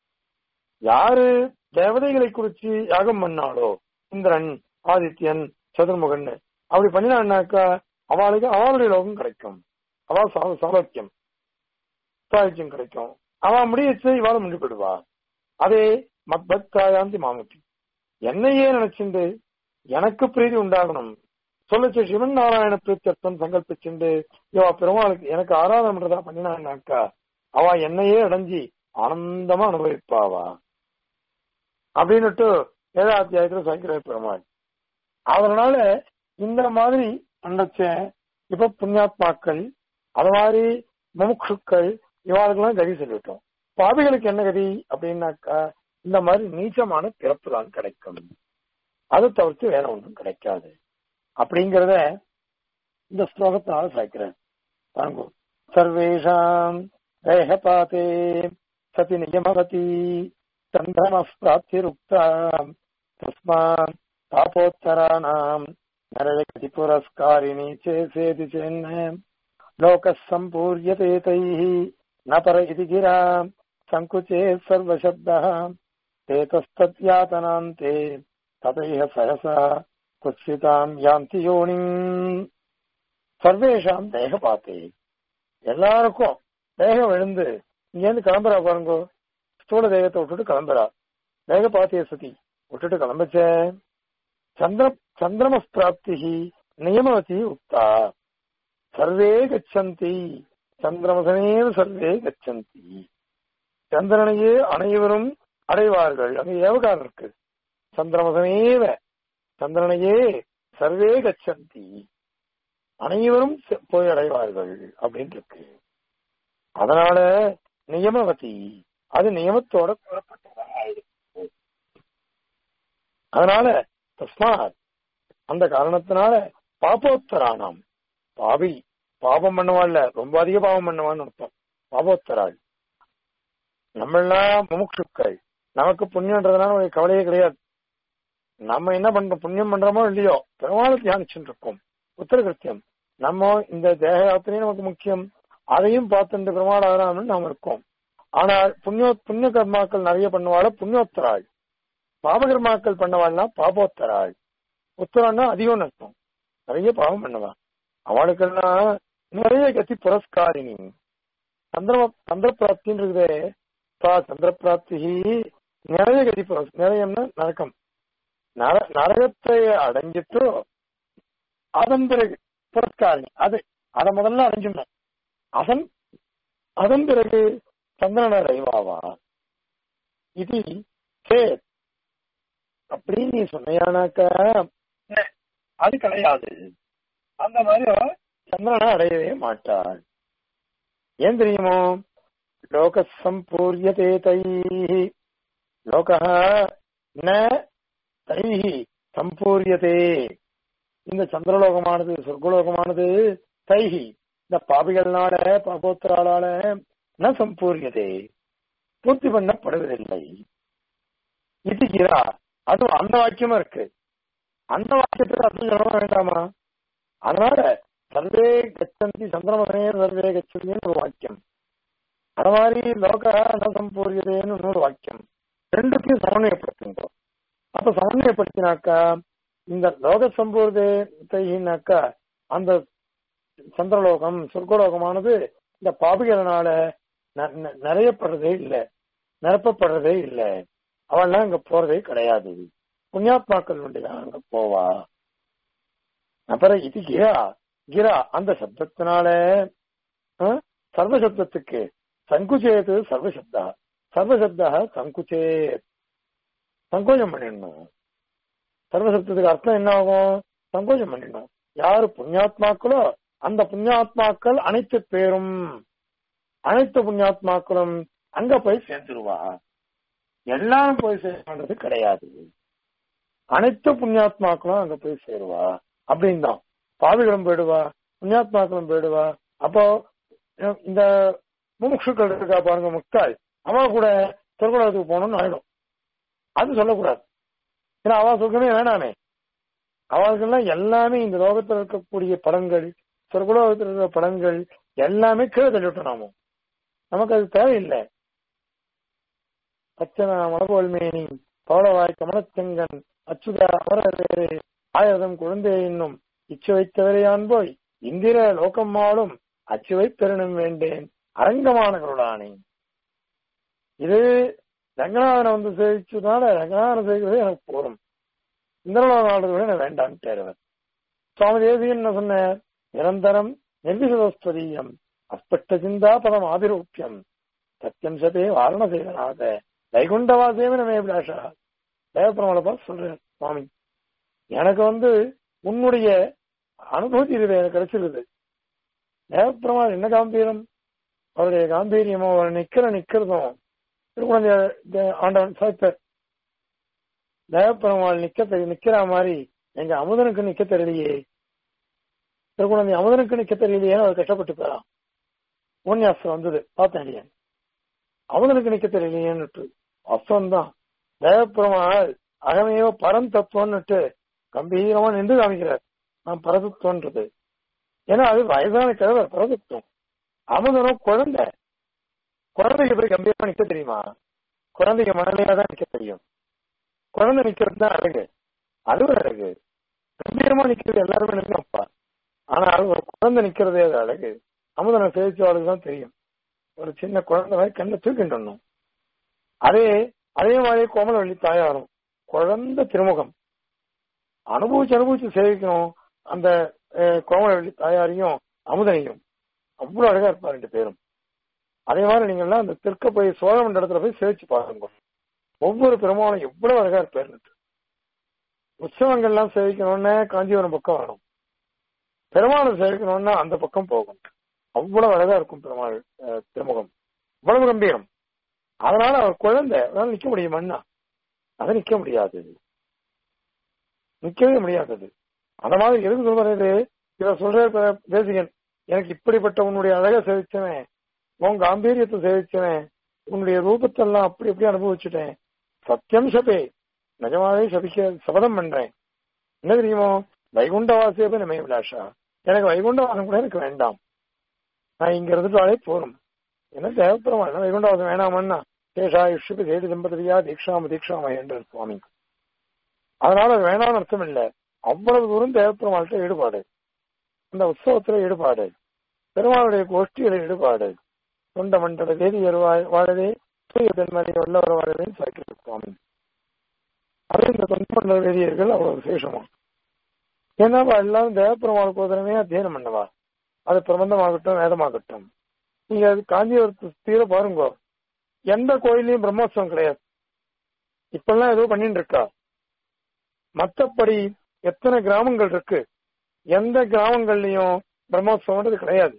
யாரு தேவதைகளை குறிச்சு யாகம் பண்ணாலோ இந்திரன் ஆதித்யன் சதுர்முகன் அப்படி பண்ணினான்னாக்கா அவளுக்கு அவளுடைய லோகம் கிடைக்கும் அவள் சா- சாலோக்கியம் சாகித்யம் கிடைக்கும் அவன் முடியச்சு இவாள முடிப்படுவா அதே மத்பக்தாயாந்தி மாமபி என்னையே நினைச்சுண்டு எனக்கு பிரீதி உண்டாகணும் சொல்லச்சு சிவன் நாராயண பிரீத்தியர்த்தம் சங்கல்பிச்சுண்டு இவா பெருமாளுக்கு எனக்கு ஆராதனை பண்றதா பண்ணினான்னாக்கா அவ என்னையே அடைஞ்சி ஆனந்தமா அனுபவிப்பாவா அப்படின்னுட்டு ஏழாம் அத்தியாயத்துல சங்கர பெருமாள் அதனால இந்த மாதிரி அண்டச்ச இப்ப புண்ணியாத்மாக்கள் அது மாதிரி முமுட்சுக்கள் இவாளுக்கெல்லாம் கதி சொல்லிட்டோம் பாவிகளுக்கு என்ன கதி அப்படின்னாக்கா இந்த மாதிரி நீச்சமான பிறப்பு தான் கிடைக்கும் அது தவிர்த்து வேற ஒன்றும் கிடைக்காது அப்படிங்கிறத இந்த ஸ்லோகத்தினால சாய்க்கிறேன் பாருங்க சர்வேஷாம் தேகபாதே சதி நியமவதி சந்தமஸ்பிராப்திருக்தா தஸ்மாத் பாபோத்தராணாம் நரகதி புரஸ்காரிணி சேசேதி சென்ன லோகः सम्पूर्यते तैः न पर इति गिरा सङ्कुचे सर्वशब्दः एतस्तद्यातनान्ते ततैह सहसा कुत्सिताम् யாந்தி யோனிம் சர்வேஷாம் தேகபாத்தே எல்லாருக்கும் தேகம் விழுந்து இங்கேருந்து கிளம்புறா பாருங்க ஸ்தூல தேகத்தை விட்டுட்டு கிளம்புறா தேகபாத்திய சதி விட்டுட்டு கிளம்புச்ச சந்திர சந்திரம பிராப்தி நியமவதி உக்தா சர்வே கச்சந்தி சந்திரமசனேவ சர்வே கச்சந்தி சந்திரனையே அனைவரும் அடைவார்கள் அங்க ஏவகாரம் இருக்கு சந்திரமசனேவ சந்திரனையே சர்வே கச்சந்தி அனைவரும் செ- போய் அடைவார்கள் அப்படின்னு இருக்கு அதனால நியமவதி அது நியமத்தோட கூறப்பட்டதாக இருக்கு அதனால தஸ்மாத் அந்த காரணத்தினால பாபோத்தரானாம் பாவி பாபம் பண்ணுவாள்ல ரொம்ப அதிக பாவம் பண்ணுவான்னு அர்த்தம் பாபோத்தராள் நம்மளாம் முமுட்சுக்கள் நமக்கு புண்ணியன்றதுனால ஒரு கவலையே கிடையாது நம்ம என்ன பண்றோம் புண்ணியம் பண்றோமோ இல்லையோ பெருமாளை தியானிச்சுட்டு இருக்கோம் உத்தரகிருத்தியம் நம்ம இந்த தேக யாத்திரையும் நமக்கு முக்கியம் அதையும் பார்த்துட்டு பெருமாள் ஆகலாம்னு நாம இருக்கோம் ஆனால் புண்ணிய புண்ணிய கர்மாக்கள் நிறைய பண்ணுவாள் புண்ணியோத்தராள் பாபகர்மாக்கள் பண்ணவாள்னா பாபோத்தராள் உத்தரம்னா அதிகம் அர்த்தம் நிறைய பாவம் பண்ணுவா அவளுக்கெல்லாம் நிறைய கத்தி புரஸ்காரினி சந்திர சந்திர பிராப்தின்னு இருக்குதே தா சந்திர பிராப்தி நிறைய கதி புரஸ் நிறையம்னா நரகம் நர நரகத்தை அடைஞ்சிட்டு அதன் பிறகு புரஸ்காரினி அது அதை முதல்ல அடைஞ்சிடணும் அதன் அதன் பிறகு சந்திரன ரைவாவா இது சேர் அப்படின்னு நீ சொன்னையானாக்கா அது கிடையாது அந்த மாதிரி அவ சந்திரனை அடையவே மாட்டாள் ஏன் தெரியுமோ லோக சம்பூரியதே தை லோக ந தை சம்பூரியதே இந்த சந்திரலோகமானது சொர்க்கலோகமானது தைஹி இந்த பாபிகள்னால பாபோத்தராளால ந சம்பூரியதே பூர்த்தி பண்ணப்படுவதில்லை இது இரா அது அந்த வாக்கியமா இருக்கு அந்த வாக்கியத்துக்கு அர்த்தம் சொல்ல வேண்டாமா அதனால சர்வே கச்சந்தி சந்திரமசனே சர்வே கச்சந்தின்னு ஒரு வாக்கியம் அது மாதிரி லோக ந சம்பூரியதேன்னு இன்னொரு வாக்கியம் ரெண்டுத்தையும் சமன்வயப்படுத்துகின்றோம் அப்ப சமன்வயப்படுத்தினாக்கா இந்த லோக சம்பூர்தேனாக்கா அந்த சந்திரலோகம் சொர்க்கலோகமானது இந்த பாபிகளினால நிறையப்படுறதே இல்லை நிரப்பப்படுறதே இல்லை அவள்லாம் அங்க போறதே கிடையாது புண்ணியாத்மாக்கள் வேண்டிதான் அங்க போவா அப்புறம் இது கிரா கிரா அந்த சப்தத்தினால சர்வசப்தத்துக்கு சங்குச்சேது சர்வசப்தா சர்வசப்தா சங்குச்சேத் சங்கோஜம் பண்ணிடணும் சர்வசப்தத்துக்கு அர்த்தம் என்ன ஆகும் சங்கோஜம் பண்ணிடணும் யாரு புண்ணியாத்மாக்களோ அந்த புண்ணியாத்மாக்கள் அனைத்து பேரும் அனைத்து புண்ணியாத்மாக்களும் அங்க போய் சேர்ந்துருவா எல்லாரும் போய் சேர்றது கிடையாது அனைத்து புண்ணியாத்மாக்களும் அங்க போய் சேருவா அப்படின்னு தான் பாவிகளும் போயிடுவா புண்ணியாத்மாக்களும் போயிடுவா அப்போ இந்த முமுட்சுக்கள் இருக்கா பாருங்க முக்தாள் அவ கூட சொர்க்கலோகத்துக்கு போகணும்னு ஆயிடும் அது சொல்லக்கூடாது ஏன்னா அவ சொர்க்கமே வேணாமே அவர்களுக்கெல்லாம் எல்லாமே இந்த லோகத்தில் இருக்கக்கூடிய படங்கள் சொர்க்கலோகத்தில் இருக்கிற படங்கள் எல்லாமே கீழே தள்ளிவிட்டோம் நாம நமக்கு அது தேவையில்லை பச்சனா மலபோல்மேனி பவளவாய் கமலச்செங்கன் அச்சுதா அமரவேறு ஆயிரம் குழந்தை என்னும் இச்சு வைத்தவரையான் போய் இந்திர லோகம் மாளும் அச்சுவை பெருணும் வேண்டேன் அரங்கமான கருளானே இது ரங்கநாதனை வந்து சேவிச்சதுனால ரங்கநாதனை சேவிக்கிறது எனக்கு போதும் இந்திரலோகம் ஆடுறது விட எனக்கு வேண்டான்ட்டார் அவர் சுவாமி தேசிகன் என்ன சொன்னார் நிரந்தரம் நிர்விசதஸ்வதீயம் அஸ்பஷ்ட சிந்தா பதம் ஆதிரூப்பியம் சத்தியம் சதே வாரண சேவனாக வைகுண்டவாசேமே நம்ம அபிலாஷா தேவப்பெருமாளை பார்த்து சொல்றார் சுவாமி எனக்கு வந்து உன்னுடைய அனுபூதி இது எனக்கு கிடைச்சிருது தேவப்பெருமாள் என்ன காம்பீரம் அவருடைய காம்பீரியமோ அவர் நிக்கிற நிக்கிறதும் திருக்குழந்தை ஆண்டவன் சாய்ப்பர் தேவப்பெருமாள் நிக்க நிக்கிற மாதிரி எங்க அமுதனுக்கு நிக்க தெரியலையே திருக்குழந்தை அமுதனுக்கு நிக்க தெரியலையேன்னு அவர் கஷ்டப்பட்டு போறான் உன்யாசம் வந்தது பார்த்தேன் இல்லையா அமுதனுக்கு நிக்க தெரியலையேன்னு அஸ்வம் தான் தேவப்பெருமாள் அகமையோ பரம் தத்துவம்னுட்டு கம்பீரமா நின்று காமிக்கிறார் நான் பரதத்துவன்றது ஏன்னா அது வயதான கிழவர் பரதத்துவம் அமுதனும் குழந்தை குழந்தைக்கு போய் கம்பீரமா நிக்க தெரியுமா குழந்தைக்கு மனநிலையா தான் நிக்க தெரியும் குழந்தை நிக்கிறது தான் அழகு அது ஒரு அழகு கம்பீரமா நிக்கிறது எல்லாருமே நிற்கப்பா ஆனால் ஒரு குழந்தை நிக்கிறதே அது அழகு அமுதனை சேவிச்சவாளுக்கு தான் தெரியும் ஒரு சின்ன குழந்தை மாதிரி கண்ணை தூக்கிட்டு அதே அதே மாதிரி கோமலவள்ளி தாயாரும் குழந்தை திருமுகம் அனுபவிச்சு அனுபவிச்சு சேவிக்கணும் அந்த கோமலவள்ளி தாயாரையும் அமுதனையும் அவ்வளவு அழகா இருப்பா ரெண்டு பேரும் அதே மாதிரி நீங்க எல்லாம் அந்த தெற்க போய் சோழமண்ட இடத்துல போய் சேவிச்சு பாருங்க ஒவ்வொரு பெருமாளும் எவ்வளவு அழகா இருப்பாரு உற்சவங்கள்லாம் சேவிக்கணும்னு காஞ்சிபுரம் பக்கம் வரணும் பெருமாளை சேவிக்கணும்னா அந்த பக்கம் போகும் அவ்வளவு அழகா இருக்கும் பெருமாள் திருமுகம் இவ்வளவு கம்பீரம் அதனால அவர் குழந்தை அதனால நிக்க முடியுமாண்ணா அதை நிக்க முடியாது நிக்கவே முடியாதது அந்த மாதிரி எதுக்கு சொல்றது இவ சொல்ற தேசிகன் எனக்கு இப்படிப்பட்ட உன்னுடைய அழக சேவிச்சவன் உன் காம்பீரியத்தை சேவிச்சவன் உன்னுடைய ரூபத்தெல்லாம் அப்படி அப்படி அனுபவிச்சுட்டேன் சத்தியம் சபே நிஜமாவே சபிக்க சபதம் பண்றேன் என்ன தெரியுமோ வைகுண்டவாசியப்ப நம்ம விலாஷா எனக்கு வைகுண்டவாசம் கூட எனக்கு வேண்டாம் நான் இங்க இருந்துட்டாலே போறோம் என்ன தேவப்பெருமா வைகுண்டவாசம் வேணாமன்னா சேஷா யுஷ்பி சேடி தம்பதியா தீக்ஷாம தீக்ஷாம என்றார் சுவாமி அதனால அது வேணாம்னு அர்த்தம் இல்ல அவ்வளவு தூரம் தேவப்பெருமாள்கிட்ட ஈடுபாடு அந்த உற்சவத்துல ஈடுபாடு பெருமாளுடைய கோஷ்டியில ஈடுபாடு தொண்ட மண்டல வேதியர் வாழவே தூய தென்மதி வல்லவர் வாழவே சாய்க்கிறது சுவாமி அது இந்த தொண்ட மண்டல வேதியர்கள் அவ்வளவு விசேஷமா ஏன்னா எல்லாரும் தேவப்பெருமாள் கோதரமே அத்தியனம் பண்ணவா அது பிரபந்தமாகட்டும் வேதமாகட்டும் நீங்க அது காஞ்சிபுரத்து தீர பாருங்க எந்த கோயிலையும் பிரம்மோத்சவம் கிடையாது இப்பெல்லாம் ஏதோ பண்ணிட்டு இருக்கா மத்தபடி எத்தனை கிராமங்கள் இருக்கு எந்த கிராமங்கள்லயும் பிரம்மோத்சவம்ன்றது கிடையாது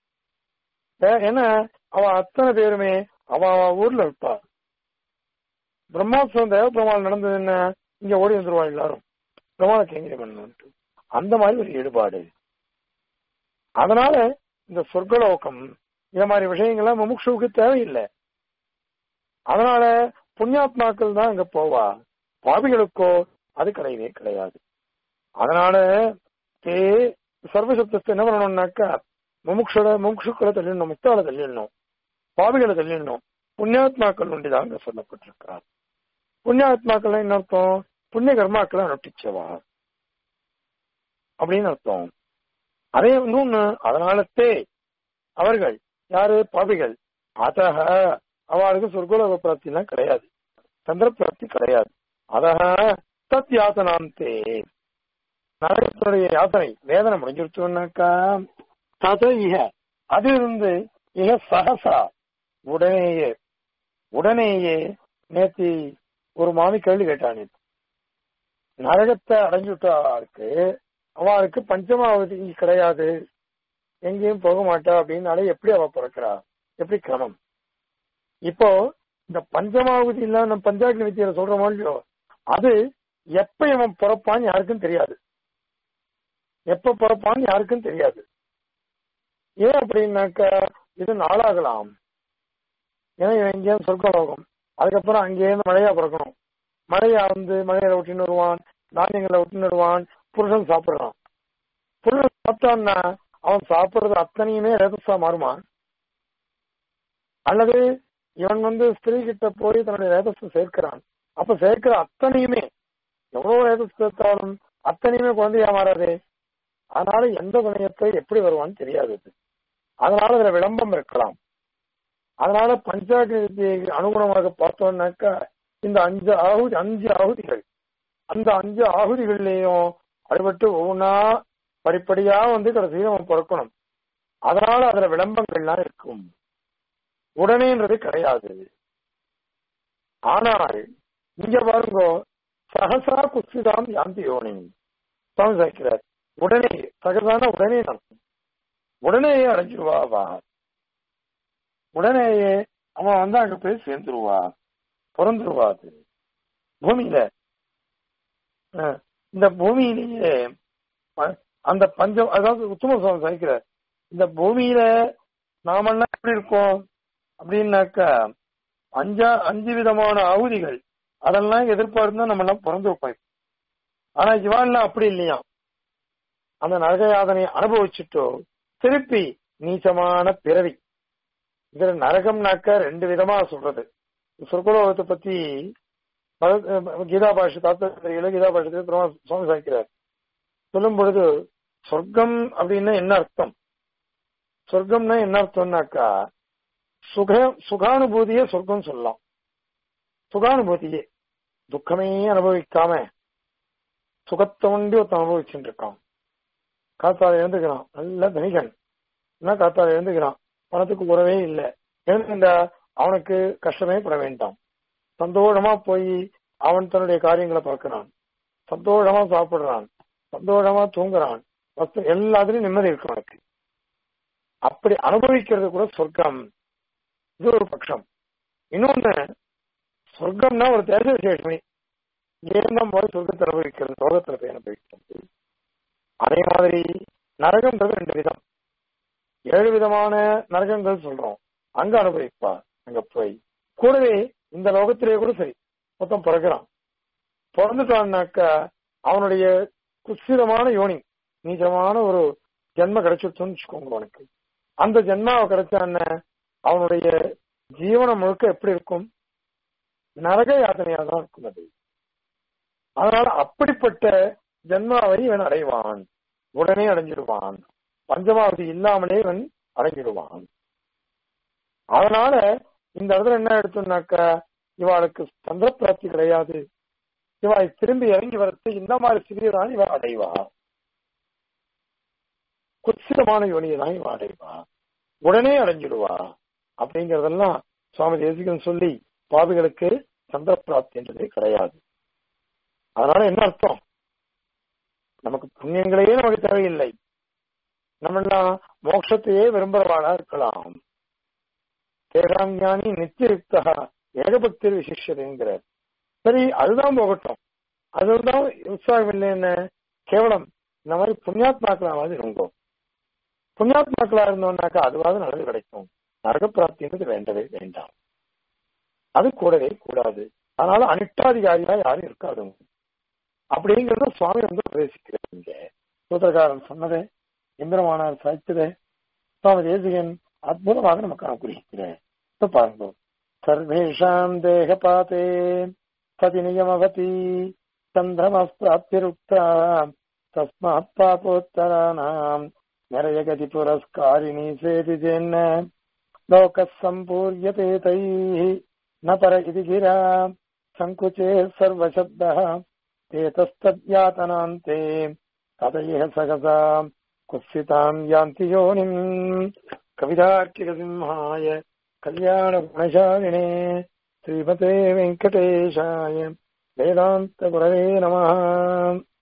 ஏன்னா அவ அத்தனை பேருமே அவ ஊர்ல இருப்பா பிரம்மோத்சவம் தேவ பிரமாணம் நடந்தது என்ன இங்க ஓடி வந்துருவா எல்லாரும் பெருமாளை கைங்கரியம் பண்ணணும்ட்டு அந்த மாதிரி ஒரு ஈடுபாடு அதனால இந்த சொர்க்கலோகம் இந்த மாதிரி விஷயங்கள்லாம் முமுட்சுவுக்கு தேவையில்லை அதனால புண்ணியாத்மாக்கள் தான் அங்க போவா பாவிகளுக்கோ அது கிடையவே கிடையாது அதனால தே சர்வசப்தத்தை என்ன பண்ணணும்னாக்கா முமுக்ஷோட முமுட்சுக்களை தள்ளிடணும் முக்தால தள்ளிடணும் பாவிகளை தள்ளிடணும் புண்ணியாத்மாக்கள் ஒன்றிதான் அங்க சொல்லப்பட்டிருக்கிறார் புண்ணியாத்மாக்கள் என்ன அர்த்தம் புண்ணிய கர்மாக்களை அனுஷ்டிச்சவா அப்படின்னு அர்த்தம் அதே வந்து ஒண்ணு அதனாலத்தே அவர்கள் யாரு பாவிகள் அதக அவளுக்கு சொர்க்கலோக பிராப்திலாம் கிடையாது சந்திர பிராப்தி கிடையாது அதக தத் யாத்தனாந்தே நரகத்தினுடைய யாத்தனை வேதனை முடிஞ்சிருச்சோம்னாக்கா தத இக அது இருந்து இக சகசா உடனேயே உடனேயே நேத்தி ஒரு மாமி கேள்வி கேட்டான் நரகத்தை அடைஞ்சுட்டாருக்கு அவளுக்கு பஞ்சமாவதி கிடையாது எங்கேயும் போக மாட்டா அப்படின்னாலே எப்படி அவ பிறக்கிறா எப்படி கிரமம் இப்போ இந்த பஞ்சமாவதி இல்ல நம்ம பஞ்சாக்னி வித்தியில சொல்றோமோ இல்லையோ அது எப்ப இவன் பிறப்பான்னு யாருக்கும் தெரியாது எப்ப பிறப்பான்னு யாருக்கும் தெரியாது ஏன் அப்படின்னாக்கா இது நாளாகலாம் ஏன்னா இவன் எங்கேயும் சொர்க்கலோகம் அதுக்கப்புறம் அங்கேயிருந்து மழையா பிறக்கணும் மழையா வந்து மழையில விட்டுன்னு வருவான் தானியங்களை விட்டுன்னு வருவான் புருஷன் சாப்பிடுறான் புருஷன் சாப்பிட்டான்னா அவன் சாப்பிடுறது அத்தனையுமே ரேதஸா மாறுமா அல்லது இவன் வந்து ஸ்திரீ கிட்ட போய் தன்னுடைய ரேதஸை சேர்க்கிறான் அப்ப சேர்க்கிற அத்தனையுமே எவ்வளவு ரேதஸ் சேர்த்தாலும் அத்தனையுமே குழந்தையா மாறாதே அதனால எந்த சமயத்தை எப்படி வருவான்னு தெரியாது அதனால அதுல விளம்பரம் இருக்கலாம் அதனால பஞ்சாயத்து வித்தியை அனுகுணமாக பார்த்தோம்னாக்கா இந்த அஞ்சு ஆகுதி அஞ்சு ஆகுதிகள் அந்த அஞ்சு ஆகுதிகள்லயும் அறுபட்டு ஒவ்வொன்றா படிப்படியா வந்து கடைசியில் அவன் பிறக்கணும் அதனால அதுல விளம்பங்கள்லாம் இருக்கும் உடனேன்றது கிடையாது ஆனால் இங்க பாருங்க சகசா குஸ்திதாம் யாந்தி யோனி சுவாமி சாய்க்கிறார் உடனே சகசான உடனே நடக்கும் உடனேயே அடைஞ்சிருவா உடனேயே அவன் வந்து அங்க போய் சேர்ந்துருவா பிறந்துருவா அது பூமியில இந்த பூமியிலேயே அந்த பஞ்சம் அதாவது உத்தம சுவாமி சாய்க்கிறார் இந்த பூமியில நாமெல்லாம் எப்படி இருக்கோம் அப்படின்னாக்கா அஞ்சா அஞ்சு விதமான ஆகுதிகள் அதெல்லாம் எதிர்பார்த்து நம்ம எல்லாம் பிறந்து வைப்போம் ஆனா இவாள்லாம் அப்படி இல்லையா அந்த நரக யாதனை அனுபவிச்சுட்டோ திருப்பி நீச்சமான பிறவி இதுல நரகம்னாக்க ரெண்டு விதமா சொல்றது சொர்க்கலோகத்தை பத்தி கீதா பாஷ தாத்திரியில கீதா பாஷத்துல சுவாமி சாய்க்கிறார் சொல்லும் பொழுது சொர்க்கம் அப்படின்னா என்ன அர்த்தம் சொர்க்கம்னா என்ன அர்த்தம்னாக்கா சுக சுகானுபூதியே சொர்க்கம் சொல்லலாம் சுகானுபூதியே துக்கமே அனுபவிக்காம சுகத்தை ஒண்டி ஒருத்தன் அனுபவிச்சுட்டு இருக்கான் காத்தால எழுந்துக்கிறான் நல்ல தனிகன் என்ன காத்தால எழுந்துக்கிறான் பணத்துக்கு உறவே இல்லை எழுந்துட்டா அவனுக்கு கஷ்டமே பட வேண்டாம் சந்தோஷமா போய் அவன் தன்னுடைய காரியங்களை பார்க்கிறான் சந்தோஷமா சாப்பிடுறான் சந்தோஷமா தூங்குறான் எல்லாத்துலயும் நிம்மதி இருக்கு அவனுக்கு அப்படி அனுபவிக்கிறது கூட சொர்க்கம் இது ஒரு பட்சம் இன்னொன்னு சொர்க்கம்னா ஒரு தேச விசேஷமே ஏன்னா போய் சொர்க்கத்தை அனுபவிக்கிறது சோகத்துல போய் அனுபவிக்கிறது அதே மாதிரி நரகம்ன்றது ரெண்டு விதம் ஏழு விதமான நரகங்கள் சொல்றோம் அங்க அனுபவிப்பா அங்க போய் கூடவே இந்த லோகத்திலேயே கூட சரி மொத்தம் பிறகுறான் பிறந்துட்டான்னாக்கா அவனுடைய குசிதமான யோனி நீச்சமான ஒரு ஜென்ம கிடைச்சிருச்சோன்னு வச்சுக்கோங்க அவனுக்கு அந்த ஜென்மாவை கிடைச்சான அவனுடைய ஜீவனம் முழுக்க எப்படி இருக்கும் நரக யாத்தனையா தான் இருக்கும் அது அதனால அப்படிப்பட்ட ஜென்மாவை இவன் அடைவான் உடனே அடைஞ்சிடுவான் பஞ்சமாவதி இல்லாமலே இவன் அடைஞ்சிடுவான் அதனால இந்த இடத்துல என்ன எடுத்தோம்னாக்க இவாளுக்கு சந்திர பிராப்தி கிடையாது இவாளை திரும்பி இறங்கி வரத்து இந்த மாதிரி சிறியதான் இவ அடைவா குச்சிதமான யோனியை தான் இவ அடைவா உடனே அடைஞ்சிடுவா அப்படிங்கறதெல்லாம் சுவாமி தேசிகன் சொல்லி பாவிகளுக்கு சந்திர பிராப்தி என்றதே கிடையாது அதனால என்ன அர்த்தம் நமக்கு புண்ணியங்களே நமக்கு தேவையில்லை நம்ம மோட்சத்தையே விரும்புறவாளா இருக்கலாம் தேகாம் ஞானி நித்தியுக்தா ஏகபக்திர் விசிஷ்யதுங்கிறார் சரி அதுதான் போகட்டும் அதுதான் உற்சாகம் இல்லை என்ன கேவலம் இந்த மாதிரி புண்ணியாத்மாக்களாவது இருந்தோம் புண்ணியாத்மாக்களா இருந்தோம்னாக்கா அதுவாவது நல்லது கிடைக்கும் நரக பிராப்தின்றது வேண்டவே வேண்டாம் அது கூடவே கூடாது அதனால அனிட்டாதிகாரியா யாரும் இருக்காது அப்படிங்கறத சுவாமி வந்து பிரவேசிக்கிறார் இங்க சூத்திரக்காரன் சொன்னதே இந்திரமானார் சாய்த்ததே சுவாமி தேசிகன் அற்புதமாக நமக்கு அனுகிரகிக்கிறேன் இப்ப பாருங்க சர்வேஷாம் தேகபாதே சதி நியமவதி சந்திரம பிராப்திருக்தா தஸ்மாத் பாபோத்தராணாம் நரயகதி புரஸ்காரிணி சேதி ஜென்ன லோக சம்பூரியதே தைः न पर इति गिरा सङ्कुचे सर्वशब्दः एतस्तद्यातनान्ते तदैह सहसा कुत्सिताम् यान्ति योनिम् कवितार्किकसिंहाय कल्याणगुणशालिने श्रीमते वेङ्कटेशाय वेदान्तगुरवे नमः